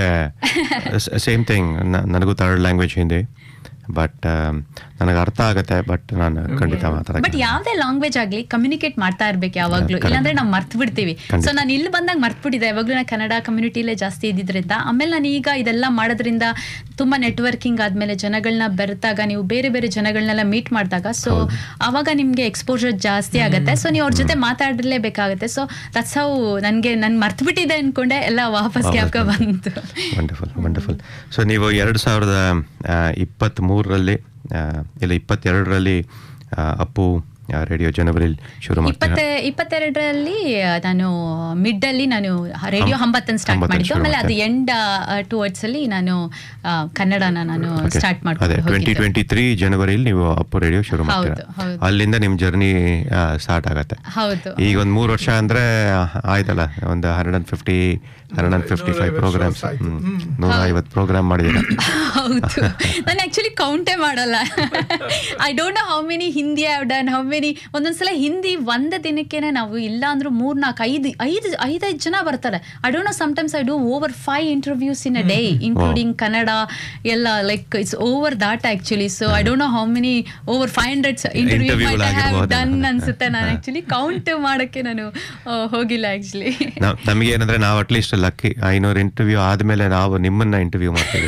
ಸೇಮ್ ಥಿಂಗ್ ನನಗೂ ಥರ್ಡ್ ಲ್ಯಾಂಗ್ವೇಜ್ ಹಿಂದಿ ಬಟ್ ನನಗೆ ಅರ್ಥ ಆಗುತ್ತೆ ಬಟ್ ನಾನು ಖಂಡಿತ ಬಟ್ ಮಾತಾಡಕ್ಕೆ ಯಾವ್ದೇ ಲ್ಯಾಂಗ್ವೇಜ್ ಆಗ್ಲಿ ಕಮ್ಯುನಿಕೇಟ್ ಮಾಡ್ತಾ ಇರ್ಬೇಕು ಯಾವಾಗ್ಲೂ Correct. ಇಲ್ಲಾಂದ್ರೆ ನಾವು ಮರ್ತು ಬಿಡ್ತೀವಿ ಖಂಡಿತ. ಸೊ ನಾನು ಇಲ್ಲಿ ಬಂದಾಗ ಮರ್ತು ಬಿಟ್ಟಿದ್ದೆ ಯಾವಾಗ್ಲೂ ನಾನು ಕನ್ನಡ ಕಮ್ಯುನಿಟಿಲೇ ಜಾಸ್ತಿ ಇದ್ದಿದ್ರಿಂದ ಆಮೇಲೆ ನಾನು ಈಗ ಇದೆಲ್ಲ ಮಾಡೋದ್ರಿಂದ ತುಂಬಾ ನೆಟ್ವರ್ಕಿಂಗ್ ಆದ್ಮೇಲೆ ಜನಗಳನ್ನ ಬೆರೆತಾಗ ನೀವು ಬೇರೆ ಬೇರೆ ಜನಗಳನ್ನೆಲ್ಲ ಮೀಟ್ ಮಾಡಿದಾಗ ಸೊ ಅವಾಗ ನಿಮ್ಗೆ ಎಕ್ಸ್ಪೋಜರ್ ಜಾಸ್ತಿ ಆಗುತ್ತೆ ಸೊ ನೀವು ಅವ್ರ ಜೊತೆ ಮಾತಾಡಲೇಬೇಕಾಗುತ್ತೆ ಸೊ ದಟ್ಸ್ ಹೌ ನನಗೆ ನನ್ ಮರ್ತು ಬಿಟ್ಟಿದೆ ಅನ್ಕೊಂಡೆ ಎಲ್ಲ ವಾಪಸ್ ಕ್ಯಾಬ್ಗ ಬಂತು ವಂಡರ್ಫುಲ್ ವಂಡರ್ಫುಲ್ ಸೊ ನೀವು ಎರಡು ಸಾವಿರದ ಇಪ್ಪತ್ತ್ ಮೂರರಲ್ಲಿ ಇಲ್ಲ ಇಪ್ಪತ್ತೆರಡರಲ್ಲಿ ಅಪ್ಪು ರೇಡಿಯೋ ಜನವರಿಲಿ ಶುರು ಮಾಡ್ತೀನಿ ಇಪ್ಪತ್ತೆ ಇಪ್ಪತ್ತೆರಡರಲ್ಲಿ ನಾನು ಮಿಡ್ ಅಲ್ಲಿ ನಾನು ರೇಡಿಯೋ ಹಂಬತ್ತನ್ನು ಸ್ಟಾರ್ಟ್ ಹಂಬತ್ತನ್ನು ಮಾಡಿದ್ದು ಶುರು ಆಮೇಲೆ ಅದು ಮಾಡ್ದೆ. ಎಂಡ್ ಟುವರ್ಡ್ಸ್ ಅಲ್ಲಿ ನಾನು ಆ, ಕನ್ನಡನ ನಾನು ಸ್ಟಾರ್ಟ್ ಅದೇ ಮಾಡ್ಕೊಂಡು ಟ್ವೆಂಟಿ ಹೋಗಿದ್ದು. ಟ್ವೆಂಟಿ ತ್ರೀ ಜನವರಿಲಿ ನೀವು ಅಪ್ಪು ರೇಡಿಯೋ ಶುರು ಮಾಡ್ತೀರಾ ಹೌದು, ಹೌದು. ಅಲ್ಲಿಂದ ನಿಮ್ಮ ಜರ್ನಿ ಸ್ಟಾರ್ಟ್ ಆಗತ್ತೆ ಹೌದು ಈಗ ಒಂದು ಮೂರು ವರ್ಷ ಅಂದ್ರೆ ಆಯ್ತಲ್ಲ ಒಂದು hundred and fifty hundred and fifty five ನೂರೈವತ್ತು ಪ್ರೋಗ್ರಾಮ್ಸ್ ವರ್ಷ ಆಯ್ತು. ಹ್ಮ್. ನೂರ ಐವತ್ತು ಪ್ರೋಗ್ರಾಮ್ ಮಾಡಿದ್ದೀರಾ ಹೌದು ನಾನು ಆಕ್ಚುಲಿ ಕೌಂಟೇ ಮಾಡಲ್ಲ I don't know how many Hindi have done how many ಒಂದೊಂದ್ಸಲ ಹಿಂದಿ ಒಂದೇ ದಿನಕ್ಕೇನೆ ನಾವು ಇಲ್ಲ ಅಂದ್ರೂ ಮೂರ್ ನಾಲ್ಕು ಐದು ಐದು ಐದೈದು ಜನ ಬರ್ತಾರೆ I don't know sometimes I do over five interviews in a day including Kannada ಎಲ್ಲ like it's over that actually so I don't know how many over five hundred interview Interview have ಗಳಾಗಿರ್ಬೋದು. ಡನ್ ಅನ್ಸುತ್ತೆ ನಾನು actually count ಮಾಡಕ್ಕೆ ನಾನು ಆ, ಹೋಗಿಲ್ಲ actually ನಾವ್- ನಮ್ಗೆ ಏನಂದ್ರೆ ನಾವು ಅಟ್ಲೀಸ್ಟ್ ಲಕ್ಕಿ ಐನೂರು ಇಂಟರ್ವ್ಯೂ ಆದ್ಮೇಲೆ ನಾವು ನಿಮ್ಮನ್ನ ಇಂಟರ್ವ್ಯೂ ಮಾಡ್ತೀವಿ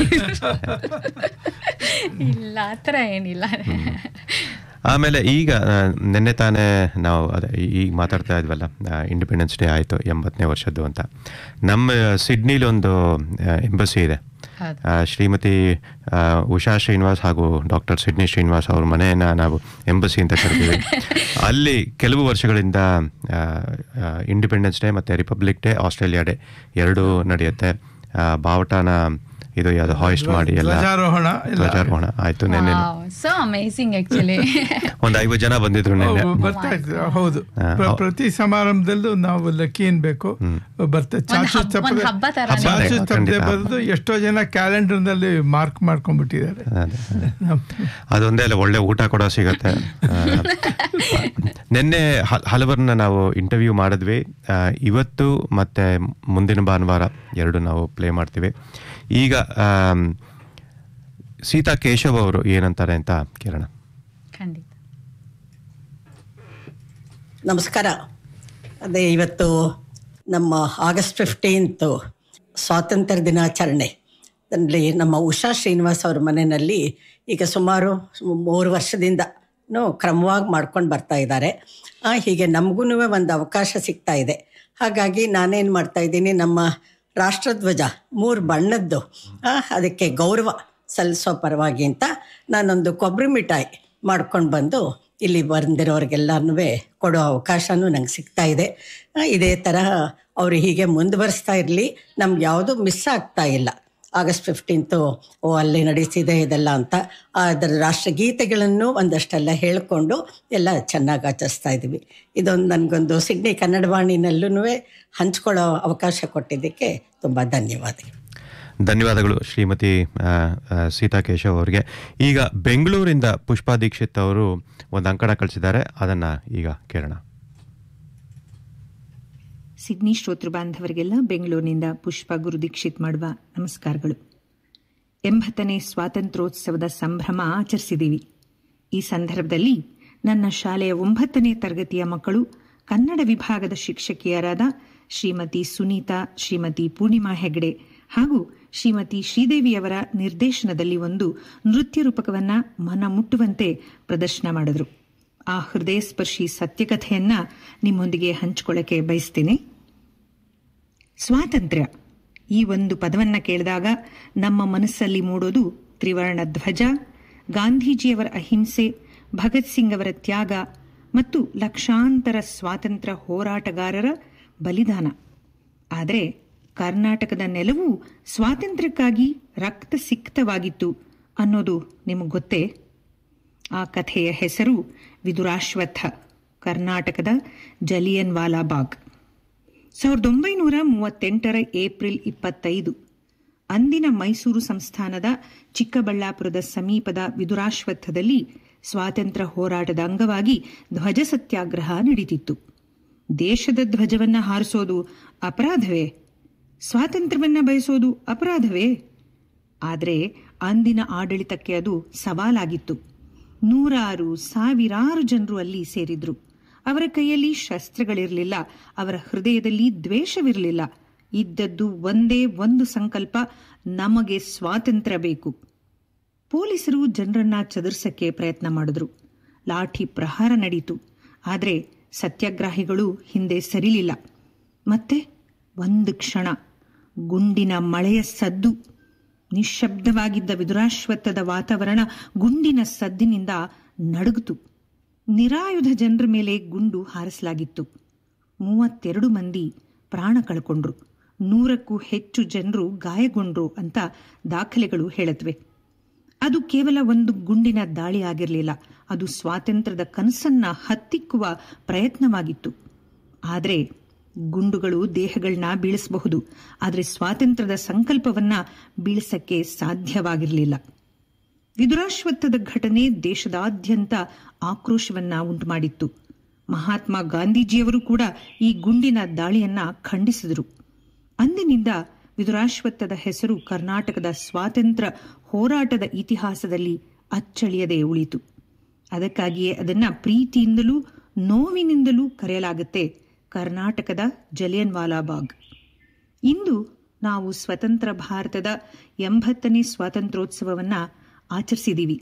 ಇಲ್ಲ ಆ ಥರ ಏನಿಲ್ಲ ಆಮೇಲೆ ಈಗ ಆ, ನಿನ್ನೆ ತಾನೇ ನಾವು ಅದೇ ಈ- ಈಗ ಮಾತಾಡ್ತಾ ಇದ್ವಲ್ಲ ಇಂಡಿಪೆಂಡೆನ್ಸ್ ಡೇ ಆಯಿತು ಎಂಬತ್ತನೇ ವರ್ಷದ್ದು ಅಂತ ನಮ್ಮ ಸಿಡ್ನಿಲಿ ಒಂದು ಎಂಬಸಿ ಇದೆ ಹೌದು. ಆ, ಶ್ರೀಮತಿ ಆ, ಉಷಾ ಶ್ರೀನಿವಾಸ್ ಹಾಗೂ ಡಾಕ್ಟರ್ ಸಿಡ್ನಿ ಶ್ರೀನಿವಾಸ್ ಅವ್ರ ಮನೆಯನ್ನ ನಾವು ಎಂಬಸಿ ಅಂತ ಕರಿತೀವಿ ಅಲ್ಲಿ ಕೆಲವು ವರ್ಷಗಳಿಂದ ಇಂಡಿಪೆಂಡೆನ್ಸ್ ಡೇ ಮತ್ತು ರಿಪಬ್ಲಿಕ್ ಡೇ ಆಸ್ಟ್ರೇಲಿಯಾ ಡೇ ಎರಡೂ ನಡೆಯುತ್ತೆ ಆ, ಬಾವುಟನ ಇದು ಯಾವುದು ಹಾಯಿಸ್ಟ್ ಮಾಡಿ ಎಲ್ಲ ಧ್ವಜಾರೋಹಣ ಎಲ್ಲ ಧ್ವಜಾರೋಹಣ ಆಯ್ತು ನೆನ್ನೆ ಸೊ ಅಮೇಸಿಂಗ್ ಆಕ್ಚುಲಿ ಒಂದು ಐವತ್ತು ಜನ ಬಂದಿದ್ರು ನೆನ್ನೆ ಹೌದು, ಬರ್ತಾ ಇದ್ರು ಹೌದು ಹಾ, ಪ್ರ- ಹೌ- ಪ್ರತಿ ಸಮಾರಂಭದಲ್ಲೂ ನಾವು ಲಕ್ಕಿ ಅನ್ಬೇಕು ಬರ್ತಾ ಚಾಚು ಹಬ್ಬ- ತಪ್ಪದೆ ಒಂದ್ ಹಬ್ಬ ಥರನೇ. ಚಾಚು ಹಬ್ಬ, ತಪ್ಪದೆ ಖಂಡಿತ. ಬರೆದು ಎಷ್ಟೋ ಜನ ಕ್ಯಾಲೆಂಡರ್ನಲ್ಲಿ ಮಾರ್ಕ್ ಮಾಡ್ಕೊಂಡ್ಬಿಟ್ಟಿದ್ದಾರೆ ಅದೇ. ಅದೊಂದೇ ಅಲ್ಲ ಒಳ್ಳೆ ಊಟ ಕೂಡ ಸಿಗತ್ತೆ ಆ, ನಿನ್ನೆ ಹ- ಹಲವರನ್ನ ನಾವು ಇಂಟರ್ವ್ಯೂ ಮಾಡಿದ್ವಿ ಆ, ಇವತ್ತು ಮತ್ತೆ ಮುಂದಿನ ಭಾನುವಾರ ಎರಡು ನಾವು ಪ್ಲೇ ಮಾಡ್ತೀವಿ ಈಗ ಆಮ್, ಸೀತಾ ಕೇಶವ್ ಅವರು ಏನಂತಾರೆ ಅಂತ ಕೇಳೋಣ ಖಂಡಿತ ನಮಸ್ಕಾರ ಅದೇ ಇವತ್ತು ನಮ್ಮ ಆಗಸ್ಟ್ ಫಿಫ್ಟೀನ್ತು ಸ್ವಾತಂತ್ರ್ಯ ದಿನಾಚರಣೆ ಅದರಲ್ಲಿ ನಮ್ಮ ಉಷಾ ಶ್ರೀನಿವಾಸ್ ಅವ್ರ ಮನೆಯಲ್ಲಿ ಈಗ ಸುಮಾರು ಮೂರು ವರ್ಷದಿಂದ ಕ್ರಮವಾಗಿ ಮಾಡ್ಕೊಂಡು ಬರ್ತಾ ಇದ್ದಾರೆ ಆ, ಹೀಗೆ ನಮಗೂ ಒಂದು ಅವಕಾಶ ಸಿಗ್ತಾ ಇದೆ ಹಾಗಾಗಿ ನಾನೇನು ಮಾಡ್ತಾ ಇದ್ದೀನಿ ನಮ್ಮ ರಾಷ್ಟ್ರಧ್ವಜ ಮೂರು ಬಣ್ಣದ್ದು ಆ, ಅದಕ್ಕೆ ಗೌರವ ಸಲ್ಲಿಸೋ ಪರವಾಗಿ ಅಂತ ನಾನೊಂದು ಕೊಬ್ಬರಿ ಮಿಠಾಯಿ ಮಾಡ್ಕೊಂಡು ಬಂದು ಇಲ್ಲಿ ಬಂದಿರೋರಿಗೆಲ್ಲನೂ ಕೊಡೋ ಅವಕಾಶನೂ ನಂಗೆ ಸಿಗ್ತಾ ಇದೆ ಆ, ಇದೇ ತರಹ ಅವರು ಹೀಗೆ ಮುಂದುವರಿಸ್ತಾ ಇರಲಿ ನಮ್ಗೆ ಯಾವುದೂ ಮಿಸ್ ಆಗ್ತಾ ಇಲ್ಲ ಆಗಸ್ಟ್ ಫಿಫ್ಟೀನ್ತು ಓ ಅಲ್ಲಿ ನಡೆಸಿದೆ ಇದೆಲ್ಲ ಅಂತ ಅದರ ರಾಷ್ಟ್ರಗೀತೆಗಳನ್ನು ಒಂದಷ್ಟೆಲ್ಲ ಹೇಳಿಕೊಂಡು ಎಲ್ಲ ಚೆನ್ನಾಗಿ ಆಚರಿಸ್ತಾ ಇದ್ದೀವಿ ಇದೊಂದು ನನಗೊಂದು ಸಿಡ್ನಿ ಕನ್ನಡವಾಣಿನಲ್ಲೂ ಹಂಚ್ಕೊಳ್ಳೋ ಅವಕಾಶ ಕೊಟ್ಟಿದ್ದಕ್ಕೆ ತುಂಬ ಧನ್ಯವಾದಗಳು ಧನ್ಯವಾದಗಳು ಶ್ರೀಮತಿ ಆ, ಆ, ಸೀತಾ ಕೇಶವ್ ಅವರಿಗೆ ಈಗ ಬೆಂಗಳೂರಿಂದ ಪುಷ್ಪಾ ದೀಕ್ಷಿತ್ ಅವರು ಒಂದು ಅಂಕಣ ಕಳಿಸಿದ್ದಾರೆ ಅದನ್ನ ಈಗ ಕೇಳೋಣ ಸಿಡ್ನಿ ಶ್ರೋತೃ ಬಾಂಧವರಿಗೆಲ್ಲ ಬೆಂಗಳೂರಿನಿಂದ ಪುಷ್ಪ ಗುರು ದೀಕ್ಷಿತ್ ಮಾಡುವ ನಮಸ್ಕಾರಗಳು ಎಂಬತ್ತನೇ ಸ್ವಾತಂತ್ರ್ಯೋತ್ಸವದ ಸಂಭ್ರಮ ಆಚರಿಸಿದ್ದೀವಿ ಈ ಸಂದರ್ಭದಲ್ಲಿ ನನ್ನ ಶಾಲೆಯ ಒಂಬತ್ತನೇ ತರಗತಿಯ ಮಕ್ಕಳು ಕನ್ನಡ ವಿಭಾಗದ ಶಿಕ್ಷಕಿಯರಾದ ಶ್ರೀಮತಿ ಸುನೀತಾ ಶ್ರೀಮತಿ ಪೂರ್ಣಿಮಾ ಹೆಗ್ಡೆ ಹಾಗೂ ಶ್ರೀಮತಿ ಶ್ರೀದೇವಿಯವರ ನಿರ್ದೇಶನದಲ್ಲಿ ಒಂದು ನೃತ್ಯ ರೂಪಕವನ್ನ ಮನ ಮುಟ್ಟುವಂತೆ ಪ್ರದರ್ಶನ ಮಾಡಿದ್ರು ಆ ಹೃದಯ ಸ್ಪರ್ಶಿ ಸತ್ಯಕಥೆಯನ್ನ ನಿಮ್ಮೊಂದಿಗೆ ಹಂಚಿಕೊಳ್ಳಕ್ಕೆ ಬಯಸ್ತೀನಿ ಸ್ವಾತಂತ್ರ್ಯ ಈ ಒಂದು ಪದವನ್ನ ಕೇಳಿದಾಗ ನಮ್ಮ ಮನಸ್ಸಲ್ಲಿ ಮೂಡೋದು ತ್ರಿವರ್ಣ ಧ್ವಜ ಗಾಂಧೀಜಿಯವರ ಅಹಿಂಸೆ ಭಗತ್ ಸಿಂಗ್ ಅವರ ತ್ಯಾಗ ಮತ್ತು ಲಕ್ಷಾಂತರ ಸ್ವಾತಂತ್ರ್ಯ ಹೋರಾಟಗಾರರ ಬಲಿದಾನ ಆದರೆ ಕರ್ನಾಟಕದ ನೆಲವು ಸ್ವಾತಂತ್ರ್ಯಕ್ಕಾಗಿ ರಕ್ತ ಸಿಕ್ತವಾಗಿತ್ತು ಅನ್ನೋದು ನಿಮಗೆ ಗೊತ್ತೇ ಆ ಕಥೆಯ ಹೆಸರು ವಿದುರಾಶ್ವತ್ಥ ಕರ್ನಾಟಕದ ಜಲಿಯನ್ ವಾಲಾಬಾಗ್ ಸಾವಿರದ ಒಂಬೈನೂರ ಮೂವತ್ತೆಂಟರ ಏಪ್ರಿಲ್ ಇಪ್ಪತ್ತೈದು ಅಂದಿನ ಮೈಸೂರು ಸಂಸ್ಥಾನದ ಚಿಕ್ಕಬಳ್ಳಾಪುರದ ಸಮೀಪದ ವಿದುರಾಶ್ವತ್ಥದಲ್ಲಿ ಸ್ವಾತಂತ್ರ್ಯ ಹೋರಾಟದ ಅಂಗವಾಗಿ ಧ್ವಜ ಸತ್ಯಾಗ್ರಹ ನಡೀತಿತ್ತು ದೇಶದ ಧ್ವಜವನ್ನ ಹಾರಿಸೋದು ಅಪರಾಧವೇ ಸ್ವಾತಂತ್ರ್ಯವನ್ನ ಬಯಸೋದು ಅಪರಾಧವೇ ಆದರೆ ಅಂದಿನ ಆಡಳಿತಕ್ಕೆ ಅದು ಸವಾಲಾಗಿತ್ತು ನೂರಾರು ಸಾವಿರಾರು ಜನರು ಅಲ್ಲಿ ಸೇರಿದ್ರು ಅವರ ಕೈಯಲ್ಲಿ ಶಸ್ತ್ರಗಳಿರಲಿಲ್ಲ ಅವರ ಹೃದಯದಲ್ಲಿ ದ್ವೇಷವಿರಲಿಲ್ಲ ಇದ್ದದ್ದು ಒಂದೇ ಒಂದು ಸಂಕಲ್ಪ ನಮಗೆ ಸ್ವಾತಂತ್ರ್ಯ ಬೇಕು ಪೊಲೀಸರು ಜನರನ್ನ ಚದುರ್ಸಕ್ಕೆ ಪ್ರಯತ್ನ ಮಾಡಿದ್ರು ಲಾಠಿ ಪ್ರಹಾರ ನಡೀತು ಆದರೆ ಸತ್ಯಾಗ್ರಾಹಿಗಳು ಹಿಂದೆ ಸರಿಲಿಲ್ಲ ಮತ್ತೆ ಒಂದು ಕ್ಷಣ ಗುಂಡಿನ ಮಳೆಯ ಸದ್ದು ನಿಶ್ಶಬ್ದವಾಗಿದ್ದ ವಿದುರಾಶ್ವತ್ಥದ ವಾತಾವರಣ ಗುಂಡಿನ ಸದ್ದಿನಿಂದ ನಡುಗಿತು ನಿರಾಯುಧ ಜನರ ಮೇಲೆ ಗುಂಡು ಹಾರಿಸಲಾಗಿತ್ತು ಮೂವತ್ತೆರಡು ಮಂದಿ ಪ್ರಾಣ ಕಳ್ಕೊಂಡ್ರು ನೂರಕ್ಕೂ ಹೆಚ್ಚು ಜನರು ಗಾಯಗೊಂಡ್ರು ಅಂತ ದಾಖಲೆಗಳು ಹೇಳತ್ವೆ ಅದು ಕೇವಲ ಒಂದು ಗುಂಡಿನ ದಾಳಿ ಆಗಿರಲಿಲ್ಲ ಅದು ಸ್ವಾತಂತ್ರ್ಯದ ಕನಸನ್ನ ಹತ್ತಿಕ್ಕುವ ಪ್ರಯತ್ನವಾಗಿತ್ತು ಆದರೆ ಗುಂಡುಗಳು ದೇಹಗಳನ್ನ ಬೀಳಿಸಬಹುದು ಆದರೆ ಸ್ವಾತಂತ್ರ್ಯದ ಸಂಕಲ್ಪವನ್ನ ಬೀಳಿಸಕ್ಕೆ ಸಾಧ್ಯವಾಗಿರಲಿಲ್ಲ ವಿದುರಾಶ್ವತ್ಥದ ಘಟನೆ ದೇಶದಾದ್ಯಂತ ಆಕ್ರೋಶವನ್ನ ಉಂಟುಮಾಡಿತ್ತು ಮಹಾತ್ಮ ಗಾಂಧೀಜಿಯವರು ಕೂಡ ಈ ಗುಂಡಿನ ದಾಳಿಯನ್ನ ಖಂಡಿಸಿದರು ಅಂದಿನಿಂದ ವಿದುರಾಶ್ವತ್ಥದ ಹೆಸರು ಕರ್ನಾಟಕದ ಸ್ವಾತಂತ್ರ್ಯ ಹೋರಾಟದ ಇತಿಹಾಸದಲ್ಲಿ ಅಚ್ಚಳಿಯದೆ ಉಳಿತು ಅದಕ್ಕಾಗಿಯೇ ಅದನ್ನ ಪ್ರೀತಿಯಿಂದಲೂ ನೋವಿನಿಂದಲೂ ಕರೆಯಲಾಗುತ್ತೆ ಕರ್ನಾಟಕದ ಜಲಿಯನ್ ವಾಲಾಬಾಗ್ ಇಂದು ನಾವು ಸ್ವತಂತ್ರ ಭಾರತದ ಎಂಬತ್ತನೇ ಸ್ವಾತಂತ್ರ್ಯೋತ್ಸವವನ್ನ ಆಚರಿಸಿದೀವಿ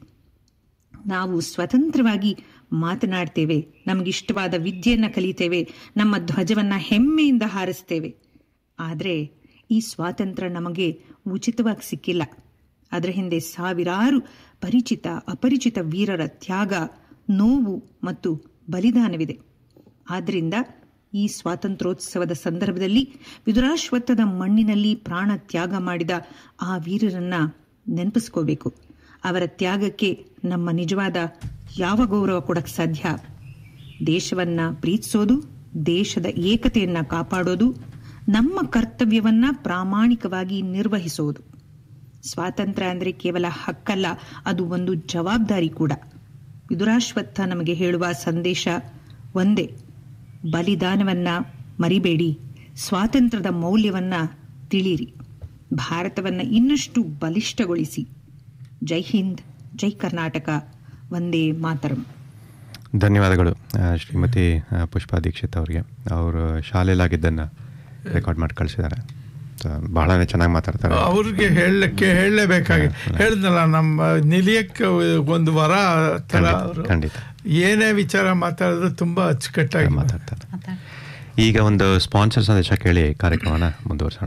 ನಾವು ಸ್ವತಂತ್ರವಾಗಿ ಮಾತನಾಡ್ತೇವೆ ನಮಗಿಷ್ಟವಾದ ವಿದ್ಯೆಯನ್ನ ಕಲಿತೇವೆ ನಮ್ಮ ಧ್ವಜವನ್ನ ಹೆಮ್ಮೆಯಿಂದ ಹಾರಿಸ್ತೇವೆ ಆದರೆ ಈ ಸ್ವಾತಂತ್ರ್ಯ ನಮಗೆ ಉಚಿತವಾಗಿ ಸಿಕ್ಕಿಲ್ಲ ಅದರ ಹಿಂದೆ ಸಾವಿರಾರು ಪರಿಚಿತ ಅಪರಿಚಿತ ವೀರರ ತ್ಯಾಗ ನೋವು ಮತ್ತು ಬಲಿದಾನವಿದೆ ಆದ್ದರಿಂದ ಈ ಸ್ವಾತಂತ್ರ್ಯೋತ್ಸವದ ಸಂದರ್ಭದಲ್ಲಿ ವಿದುರಾಶ್ವತ್ಥದ ಮಣ್ಣಿನಲ್ಲಿ ಪ್ರಾಣ ತ್ಯಾಗ ಮಾಡಿದ ಆ ವೀರರನ್ನ ನೆನಪಿಸ್ಕೋಬೇಕು ಅವರ ತ್ಯಾಗಕ್ಕೆ ನಮ್ಮ ನಿಜವಾದ ಯಾವ ಗೌರವ ಕೊಡಕ್ಕೆ ಸಾಧ್ಯ ದೇಶವನ್ನ ಪ್ರೀತಿಸೋದು ದೇಶದ ಏಕತೆಯನ್ನ ಕಾಪಾಡೋದು ನಮ್ಮ ಕರ್ತವ್ಯವನ್ನ ಪ್ರಾಮಾಣಿಕವಾಗಿ ನಿರ್ವಹಿಸೋದು ಸ್ವಾತಂತ್ರ್ಯ ಅಂದರೆ ಕೇವಲ ಹಕ್ಕಲ್ಲ ಅದು ಒಂದು ಜವಾಬ್ದಾರಿ ಕೂಡ ವಿದುರಾಶ್ವತ್ಥ ನಮಗೆ ಹೇಳುವ ಸಂದೇಶ ಒಂದೇ ಬಲಿದಾನವನ್ನ ಮರಿಬೇಡಿ ಸ್ವಾತಂತ್ರ್ಯದ ಮೌಲ್ಯವನ್ನ ತಿಳಿಯಿರಿ ಭಾರತವನ್ನ ಇನ್ನಷ್ಟು ಬಲಿಷ್ಠಗೊಳಿಸಿ ಜೈ ಹಿಂದ್ ಜೈ ಕರ್ನಾಟಕ ಒಂದೇ ಮಾತರಂ ಧನ್ಯವಾದಗಳು ಆ, ಶ್ರೀಮತಿ ಆ, ಪುಷ್ಪಾ ದೀಕ್ಷಿತ್ ಅವರಿಗೆ ಅವರು ಶಾಲೆಯಲ್ಲಾಗಿದ್ದನ್ನು ರೆಕಾರ್ಡ್ ಮಾಡಿ ಕಳಿಸಿದ್ದಾರೆ ಸೊ, ಬಹಳನೇ ಚೆನ್ನಾಗಿ ಮಾತಾಡ್ತಾರೆ ಅವ್ರಿಗೆ ಹೇಳಕ್ಕೆ ಹೇಳಲೇಬೇಕಾಗಿ ಹೇಳಿದ್ನಲ್ಲ ನಮ್ಮ ನಿಲಿಯಕ್ಕೆ ಒಂದು ವರ ತರ ಖಂಡಿತ, ಅವರು ಖಂಡಿತ. ಏನೇ ವಿಚಾರ ಮಾತಾಡಿದ್ರು ತುಂಬಾ ಅಚ್ಚುಕಟ್ಟಾಗಿ ಮಾತಾಡ್ತಾರೆ ಮಾತಾಡ್- ಈಗ ಒಂದು ಸ್ಪಾನ್ಸರ್ ಸಂದೇಶ ಕೇಳಿ ಕಾರ್ಯಕ್ರಮನ ಮುಂದುವರಿಸೋಣ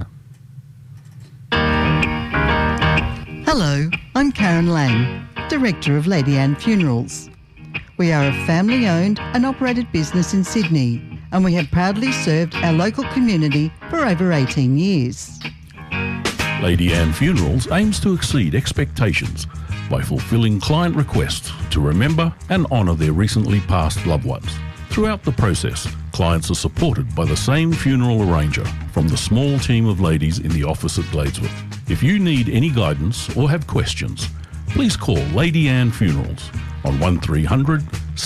Hello, I'm Karen Lang, Director of Lady Anne Funerals. We are a family owned and operated business in Sydney, and we have proudly served our local community for over 18 years. Lady Anne Funerals aims to exceed expectations by fulfilling client requests to remember and honour their recently passed loved ones. Throughout the process, clients are supported by the same funeral arranger from the small team of ladies in the office at Gladeswood. If you need any guidance or have questions, please call Lady Anne Funerals on 1300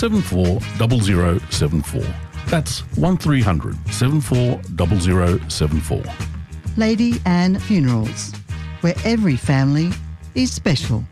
740074. That's 1300 740074. Lady Anne Funerals, where every family is special.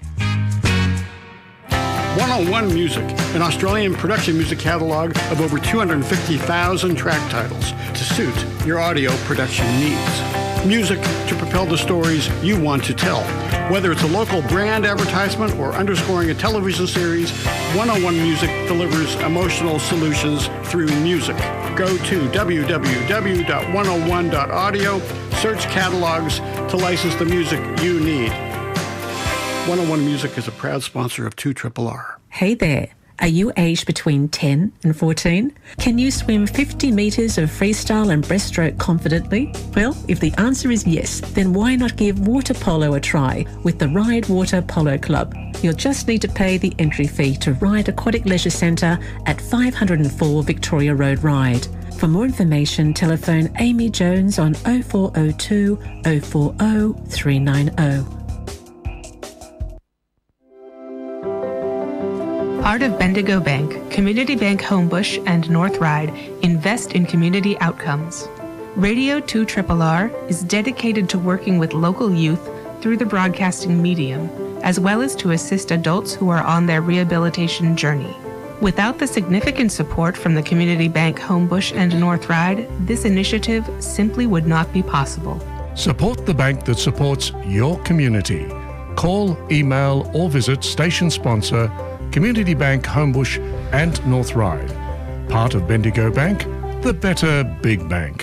101 Music, an Australian production music catalog of over 250,000 track titles to suit your audio production needs. Music to propel the stories you want to tell. Whether it's a local brand advertisement or underscoring a television series, 101 Music delivers emotional solutions through music. Go to www.101.audio, search catalogs to license the music you need. 101 Music is a proud sponsor of 2 Triple R. Hey there. Are you aged between 10 and 14? Can you swim 50 metres of freestyle and breaststroke confidently? Well, if the answer is yes, then why not give water polo a try with the Ride Water Polo Club? You'll just need to pay the entry fee to Ride Aquatic Leisure Centre at 504 Victoria Road Ride. For more information, telephone Amy Jones on 0402 040 390. Part of Bendigo Bank, Community Bank Homebush, and North Ride invest in community outcomes. Radio 2 Triple R is dedicated to working with local youth through the broadcasting medium, as well as to assist adults who are on their rehabilitation journey. Without the significant support from the Community Bank Homebush and North Ride, this initiative simply would not be possible. Support the bank that supports your community. Call, email, or visit station sponsor Community Bank Homebush and North Ride. Part of Bendigo Bank, the better big bank.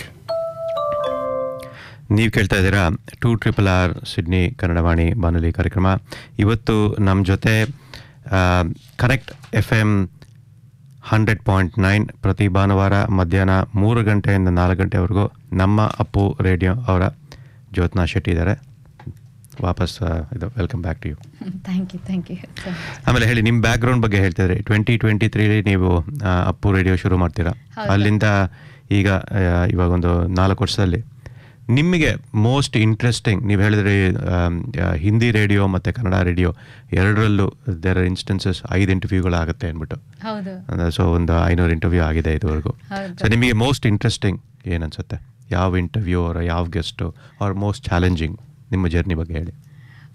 ನೀವು ಕೇಳ್ತಾ ಇದ್ದೀರಾ two triple R Sydney Kannadavani ಬಾನುಲಿ ಕಾರ್ಯಕ್ರಮ ಇವತ್ತು ನಮ್ಮ ಜೊತೆ connect F M hundred point nine ಪ್ರತಿ ಭಾನುವಾರ ಮಧ್ಯಾಹ್ನ ಮೂರು ಗಂಟೆಯಿಂದ ನಾಲ್ಕು ಗಂಟೆವರೆಗೂ ನಮ್ಮ ಅಪ್ಪು ರೇಡಿಯೋ ಅವರ ಜ್ಯೋತ್ನಾ ಶೆಟ್ಟಿ ಇದ್ದಾರೆ ವಾಪಸ್ ಆ, ಇದು welcome back to you thank you thank you ಆಮೇಲೆ ಹೇಳಿ ನಿಮ್ಮ ಬ್ಯಾಕ್ಗ್ರೌಂಡ್ ಬಗ್ಗೆ ಹೇಳ್ತಿದ್ರಿ ಟ್ವೆಂಟಿ ಟ್ವೆಂಟಿ ತ್ರೀಲಿ ನೀವು ಆ, ಅಪ್ಪು ರೇಡಿಯೋ ಶುರು ಮಾಡ್ತೀರಾ ಹೌದು. ಅಲ್ಲಿಂದ ಈಗ ಆ, ಇವಾಗ ಒಂದು ನಾಲ್ಕು ವರ್ಷದಲ್ಲಿ ನಿಮಗೆ ಮೋಸ್ಟ್ ಇಂಟ್ರೆಸ್ಟಿಂಗ್ ನೀವು ಹೇಳಿದ್ರಿ ಆಮ್, ಆ, ಹಿಂದಿ ರೇಡಿಯೋ ಮತ್ತು ಕನ್ನಡ ರೇಡಿಯೋ ಎರಡರಲ್ಲೂ ದೇರ್ ಆರ್ ಇನ್ಸ್ಟೆನ್ಸಸ್ ಐದು ಇಂಟರ್ವ್ಯೂಗಳಾಗುತ್ತೆ ಅಂದ್ಬಿಟ್ಟು ಹೌದು ಸೊ ಒಂದು ಐನೂರು ಇಂಟರ್ವ್ಯೂ ಆಗಿದೆ ಇದುವರೆಗೂ ಹೌದು. ಸೊ ನಿಮಗೆ ಮೋಸ್ಟ್ ಇಂಟ್ರೆಸ್ಟಿಂಗ್ ಏನನ್ಸುತ್ತೆ ಯಾವ ಇಂಟರ್ವ್ಯೂ ಅವರ ಯಾವ ಗೆಸ್ಟು ಅವ್ರ ಮೋಸ್ಟ್ ಚಾಲೆಂಜಿಂಗ್ ನಿಮ್ಮ ಜರ್ನಿ ಬಗ್ಗೆ ಹೇಳಿ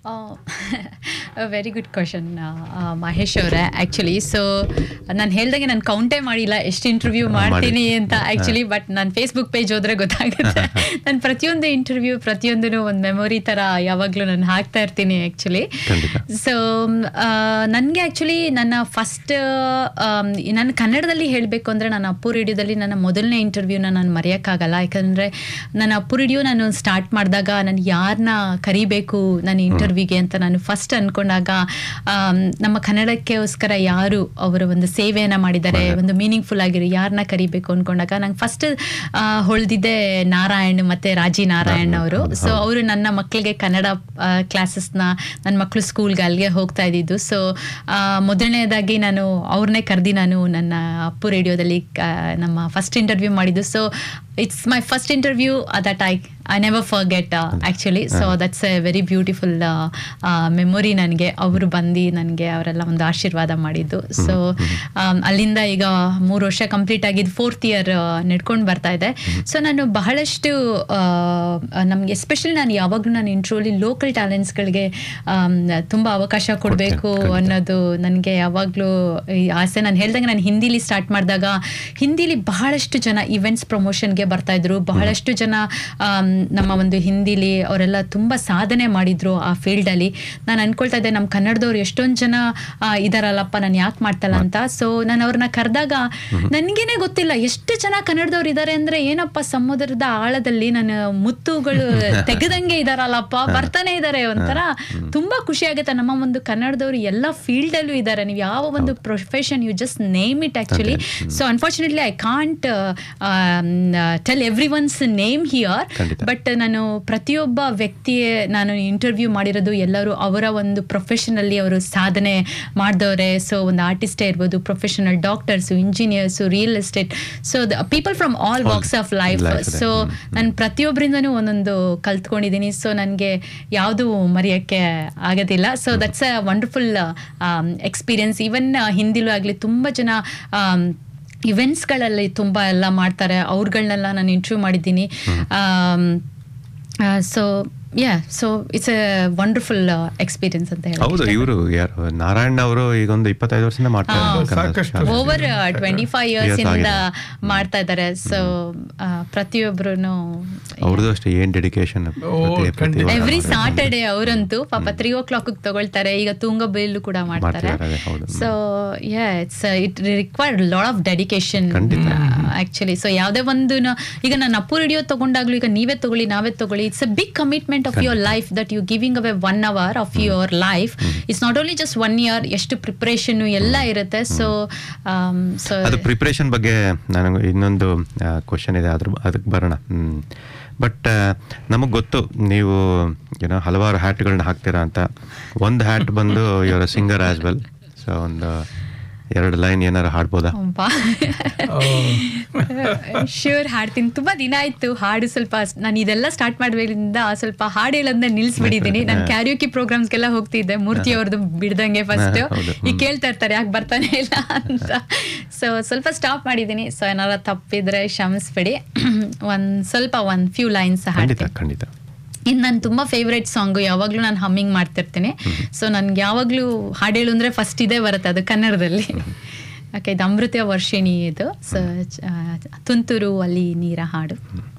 ವೆರಿ ಗುಡ್ ಕ್ವಶನ್ ಮಹೇಶ್ ಅವರೇ ಆ್ಯಕ್ಚುಲಿ ಸೊ ನಾನು ಹೇಳ್ದಂಗೆ ನಾನು ಕೌಂಟೇ ಮಾಡಿಲ್ಲ ಎಷ್ಟು ಇಂಟರ್ವ್ಯೂ ಮಾಡ್ತೀನಿ ಅಂತ ಆ್ಯಕ್ಚುಲಿ ಬಟ್ ನಾನು ಫೇಸ್ಬುಕ್ ಪೇಜ್ ಹೋದ್ರೆ ಗೊತ್ತಾಗುತ್ತೆ ನಾನು ಪ್ರತಿಯೊಂದು ಇಂಟರ್ವ್ಯೂ ಪ್ರತಿಯೊಂದೂ ಒಂದು ಮೆಮೊರಿ ಥರ ಯಾವಾಗಲೂ ನಾನು ಹಾಕ್ತಾ ಇರ್ತೀನಿ ಆ್ಯಕ್ಚುಲಿ ಸೊ ನನಗೆ ಆ್ಯಕ್ಚುಲಿ ನನ್ನ ಫಸ್ಟ್ ನನ್ನ ಕನ್ನಡದಲ್ಲಿ ಹೇಳಬೇಕು ಅಂದರೆ ನನ್ನ ಅಪ್ಪು ರೇಡಿಯೋದಲ್ಲಿ ನನ್ನ ಮೊದಲನೇ ಇಂಟರ್ವ್ಯೂನ ನಾನು ಮರೆಯೋಕ್ಕಾಗಲ್ಲ ಯಾಕಂದರೆ ನನ್ನ ಅಪ್ಪು ರೇಡಿಯೋ ನಾನು ಸ್ಟಾರ್ಟ್ ಮಾಡಿದಾಗ ನಾನು ಯಾರನ್ನ ಕರಿಬೇಕು ನನ್ನ ಇಂಟರ್ವ್ಯೂಗೆ ಅಂತ ನಾನು ಫಸ್ಟ್ ಅಂದ್ಕೊಂಡಾಗ ನಮ್ಮ ಕನ್ನಡಕ್ಕೋಸ್ಕರ ಯಾರು ಅವರ ಒಂದು ಸೇವೆಯನ್ನು ಮಾಡಿದ್ದಾರೆ ಒಂದು ಮೀನಿಂಗ್ಫುಲ್ ಆಗಿರೋ ಯಾರನ್ನ ಕರಿಬೇಕು ಅಂದ್ಕೊಂಡಾಗ ನಂಗೆ ಫಸ್ಟ್ ಹೊಳ್ದಿದ್ದೆ ನಾರಾಯಣ್ ಮತ್ತು ರಾಜಿ ನಾರಾಯಣ್ ಅವರು ಸೊ ಅವರು ನನ್ನ ಮಕ್ಕಳಿಗೆ ಕನ್ನಡ ಕ್ಲಾಸಸ್ನ ನನ್ನ ಮಕ್ಕಳು ಸ್ಕೂಲ್ಗೆ ಅಲ್ಲಿಗೆ ಹೋಗ್ತಾ ಇದ್ದಿದ್ದು ಸೊ ಮೊದಲನೇದಾಗಿ ನಾನು ಅವ್ರನ್ನೇ ಕರೆದಿ ನಾನು ನನ್ನ ಅಪ್ಪು ರೇಡಿಯೋದಲ್ಲಿ ನಮ್ಮ ಫಸ್ಟ್ ಇಂಟರ್ವ್ಯೂ ಮಾಡಿದ್ದು so it's my first interview that I I never forget actually so that's a very beautiful memory ನನಗೆ ಅವರು ಬಂದು ನನಗೆ ಅವರೆಲ್ಲ ಒಂದು ಆಶೀರ್ವಾದ ಮಾಡಿದ್ದು ಸೊ ಅಲ್ಲಿಂದ ಈಗ ಮೂರು ವರ್ಷ ಕಂಪ್ಲೀಟ್ ಆಗಿದ್ದು ಫೋರ್ತ್ ಇಯರ್ ನಡ್ಕೊಂಡು ಬರ್ತಾ ಇದೆ ಸೊ ನಾನು ಬಹಳಷ್ಟು ನಮಗೆ ಎಸ್ಪೆಷಲಿ ನಾನು ಯಾವಾಗಲೂ ನಾನು ಇಂಟ್ರೋಲಿ ಲೋಕಲ್ ಟ್ಯಾಲೆಂಟ್ಸ್ಗಳಿಗೆ ತುಂಬ ಅವಕಾಶ ಕೊಡಬೇಕು ಅನ್ನೋದು ನನಗೆ ಯಾವಾಗಲೂ ಆಸೆ ನಾನು ಹೇಳ್ದಂಗೆ ನಾನು ಹಿಂದಿಲಿ ಸ್ಟಾರ್ಟ್ ಮಾಡಿದಾಗ ಹಿಂದಿಲಿ ಬಹಳಷ್ಟು ಜನ ಇವೆಂಟ್ಸ್ ಪ್ರಮೋಷನ್ಗೆ ಬರ್ತಾ ಇದ್ರು ಬಹಳಷ್ಟು ಜನ ನಮ್ಮ ಒಂದು ಹಿಂದಿಲಿ ಅವರೆಲ್ಲ ತುಂಬ ಸಾಧನೆ ಮಾಡಿದ್ರು ಆ ಫೀಲ್ಡಲ್ಲಿ ನಾನು ಅನ್ಕೊಳ್ತಾ ಇದ್ದೆ ನಮ್ಮ ಕನ್ನಡದವ್ರು ಎಷ್ಟೊಂದು ಜನ ಇದಾರಲ್ಲಪ್ಪ ನಾನು ಯಾಕೆ ಮಾಡ್ತಲ್ಲ ಅಂತ ಸೊ ನಾನು ಅವ್ರನ್ನ ಕರೆದಾಗ ನನಗೇನೆ ಗೊತ್ತಿಲ್ಲ ಎಷ್ಟು ಜನ ಕನ್ನಡದವ್ರು ಇದ್ದಾರೆ ಅಂದ್ರೆ ಏನಪ್ಪ ಸಮುದ್ರದ ಆಳದಲ್ಲಿ ನಾನು ಮುತ್ತುಗಳು ತೆಗೆದಂಗೆ ಇದಾರಲ್ಲಪ್ಪ ಬರ್ತಾನೆ ಇದ್ದಾರೆ ಒಂಥರ ತುಂಬಾ ಖುಷಿ ಆಗುತ್ತೆ ನಮ್ಮ ಒಂದು ಕನ್ನಡದವ್ರು ಎಲ್ಲ ಫೀಲ್ಡಲ್ಲೂ ಇದ್ದಾರೆ ನೀವು ಯಾವ ಒಂದು profession you just name it actually so unfortunately I can't tell everyone's name here but ನಾನು ಪ್ರತಿಯೊಬ್ಬ ವ್ಯಕ್ತಿಯೇ ನಾನು ಇಂಟರ್ವ್ಯೂ ಮಾಡಿರೋದು ಎಲ್ಲರೂ ಅವರ ಒಂದು ಪ್ರೊಫೆಷನಲ್ಲಿ ಅವರು ಸಾಧನೆ ಮಾಡಿದವ್ರೆ ಸೊ ಒಂದು ಆರ್ಟಿಸ್ಟೇ ಇರ್ಬೋದು professional doctors engineers real estate so the people from all walks of life so ನಾನು ಪ್ರತಿಯೊಬ್ಬರಿಂದನೂ ಒಂದೊಂದು ಕಲ್ತ್ಕೊಂಡಿದ್ದೀನಿ ಸೊ ನನಗೆ ಯಾವುದು ಮರೆಯೋಕ್ಕೆ ಆಗೋದಿಲ್ಲ so that's a wonderful experience even ಹಿಂದಿಲೂ ಆಗಲಿ ತುಂಬ ಜನ ಇವೆಂಟ್ಸ್ಗಳಲ್ಲಿ ತುಂಬ ಎಲ್ಲ ಮಾಡ್ತಾರೆ ಅವ್ರುಗಳನ್ನೆಲ್ಲ ನಾನು ಇಂಟರ್ವ್ಯೂ ಮಾಡಿದ್ದೀನಿ so yeah so it's a wonderful experience ಅಂತ ಹೇಳಿ ಹೌದು ಇವರು ಯಾರು ನಾರಾಯಣ್ ಅವರು ಈಗ ಒಂದು ಇಪ್ಪತ್ತೈದು ವರ್ಷದಿಂದ ಮಾಡ್ತಾ ಓವರ್ ಟ್ವೆಂಟಿ ಫೈವ್ ಇಯರ್ಸ್ ಇಂದ ಮಾಡ್ತಾ ಇದ್ದಾರೆ ಸೊ ಪ್ರತಿಯೊಬ್ರು ಅವ್ರದ್ದು ಅಷ್ಟೇ ಏನ್ ಡೆಡಿಕೇಶನ್ ಎವ್ರಿ ಸಾಟರ್ಡೆ ಅವರಂತೂ ಪಾಪ ತ್ರೀ ಓ ಕ್ಲಾಕ್ ತಗೊಳ್ತಾರೆ ಈಗ ತುಂಗ ಬೇಲು ಕೂಡ ಮಾಡ್ತಾರೆ so yeah it's it required lot of dedication actually so ಯಾವುದೇ ಒಂದು ಈಗ ನಾನು ಅಪ್ಪು ರೇಡಿಯೋ ತಗೊಂಡಾಗ್ಲೂ ಈಗ ನೀವೇ ತಗೊಳ್ಳಿ ನಾವೇ ತಗೊಳ್ಳಿ it's a big commitment of your life that you're giving away one hour of your life it's not only just one year ಎಷ್ಟು ಪ್ರಿಪ್ರೇಷನ್ ಎಲ್ಲ ಇರುತ್ತೆ ಸೊ ಸೊ ಅದು ಪ್ರಿಪ್ರೇಷನ್ ಬಗ್ಗೆ ನನಗೆ ಇನ್ನೊಂದು ಕ್ವಶನ್ ಇದೆ ಅದ್ರ ಅದಕ್ಕೆ ಬರೋಣ ಬಟ್ ನಮಗೆ ಗೊತ್ತು ನೀವು ಏನೋ ಹಲವಾರು ಹ್ಯಾಟ್ಗಳನ್ನ ಹಾಕ್ತೀರಾ ಅಂತ ಒಂದು ಹ್ಯಾಟ್ ಬಂದು ಇವರ ಸಿಂಗರ್ ಆಸ್ ವೆಲ್ ಸೊ ಒಂದು ಎರಡು ಲೈನ್ ಏನಾರು ಹಾಡ್ಬೋದಾ ಶ್ಯೂರ್ ಹಾಡ್ತೀನಿ ತುಂಬಾ ದಿನ ಆಯ್ತು ಹಾಡು ಸ್ವಲ್ಪ ನಾನು ಇದೆಲ್ಲ ಸ್ಟಾರ್ಟ್ ಮಾಡುವುದರಿಂದ ಸ್ವಲ್ಪ ಹಾಡು ಹೇಳೋದನ್ನ ನಿಲ್ಸ್ಬಿಟ್ಟಿದ್ದೀನಿ ನಾನು ಕ್ಯಾರಿಯೋಕಿ ಪ್ರೋಗ್ರಾಮ್ಸ್ಗೆಲ್ಲ ಹೋಗ್ತಿದ್ದೆ ಮೂರ್ತಿ ಅವ್ರದ್ದು ಬಿಡ್ದಂಗೆ ಫಸ್ಟ್ ಈಗ ಕೇಳ್ತಾ ಇರ್ತಾರೆ ಯಾಕೆ ಬರ್ತಾನೆ ಇಲ್ಲ ಅಂತ ಸೊ ಸ್ವಲ್ಪ ಸ್ಟಾಪ್ ಮಾಡಿದ್ದೀನಿ ಸೊ ಏನಾರ ತಪ್ಪಿದ್ರೆ ಕ್ಷಮಿಸ್ಬಿಡಿ ಒಂದ್ ಸ್ವಲ್ಪ ಒಂದ್ ಫ್ಯೂ ಲೈನ್ಸ್ ಹಾಡ್ತೀನಿ ಖಂಡಿತ ಇನ್ನು ನನ್ನ ತುಂಬ ಫೇವ್ರೆಟ್ ಸಾಂಗು ಯಾವಾಗಲೂ ನಾನು ಹಮ್ಮಿಂಗ್ ಮಾಡ್ತಿರ್ತೀನಿ ಸೊ ನನ್ಗೆ ಯಾವಾಗಲೂ ಹಾಡು ಹೇಳು ಅಂದರೆ ಫಸ್ಟ್ ಇದೇ ಬರುತ್ತೆ ಅದು ಕನ್ನಡದಲ್ಲಿ ಓಕೆ ಇದು ಅಮೃತ ವರ್ಷಿಣಿ ಇದು ಸೊ ತುಂತುರು ಅಲ್ಲಿ ನೀರ ಹಾಡು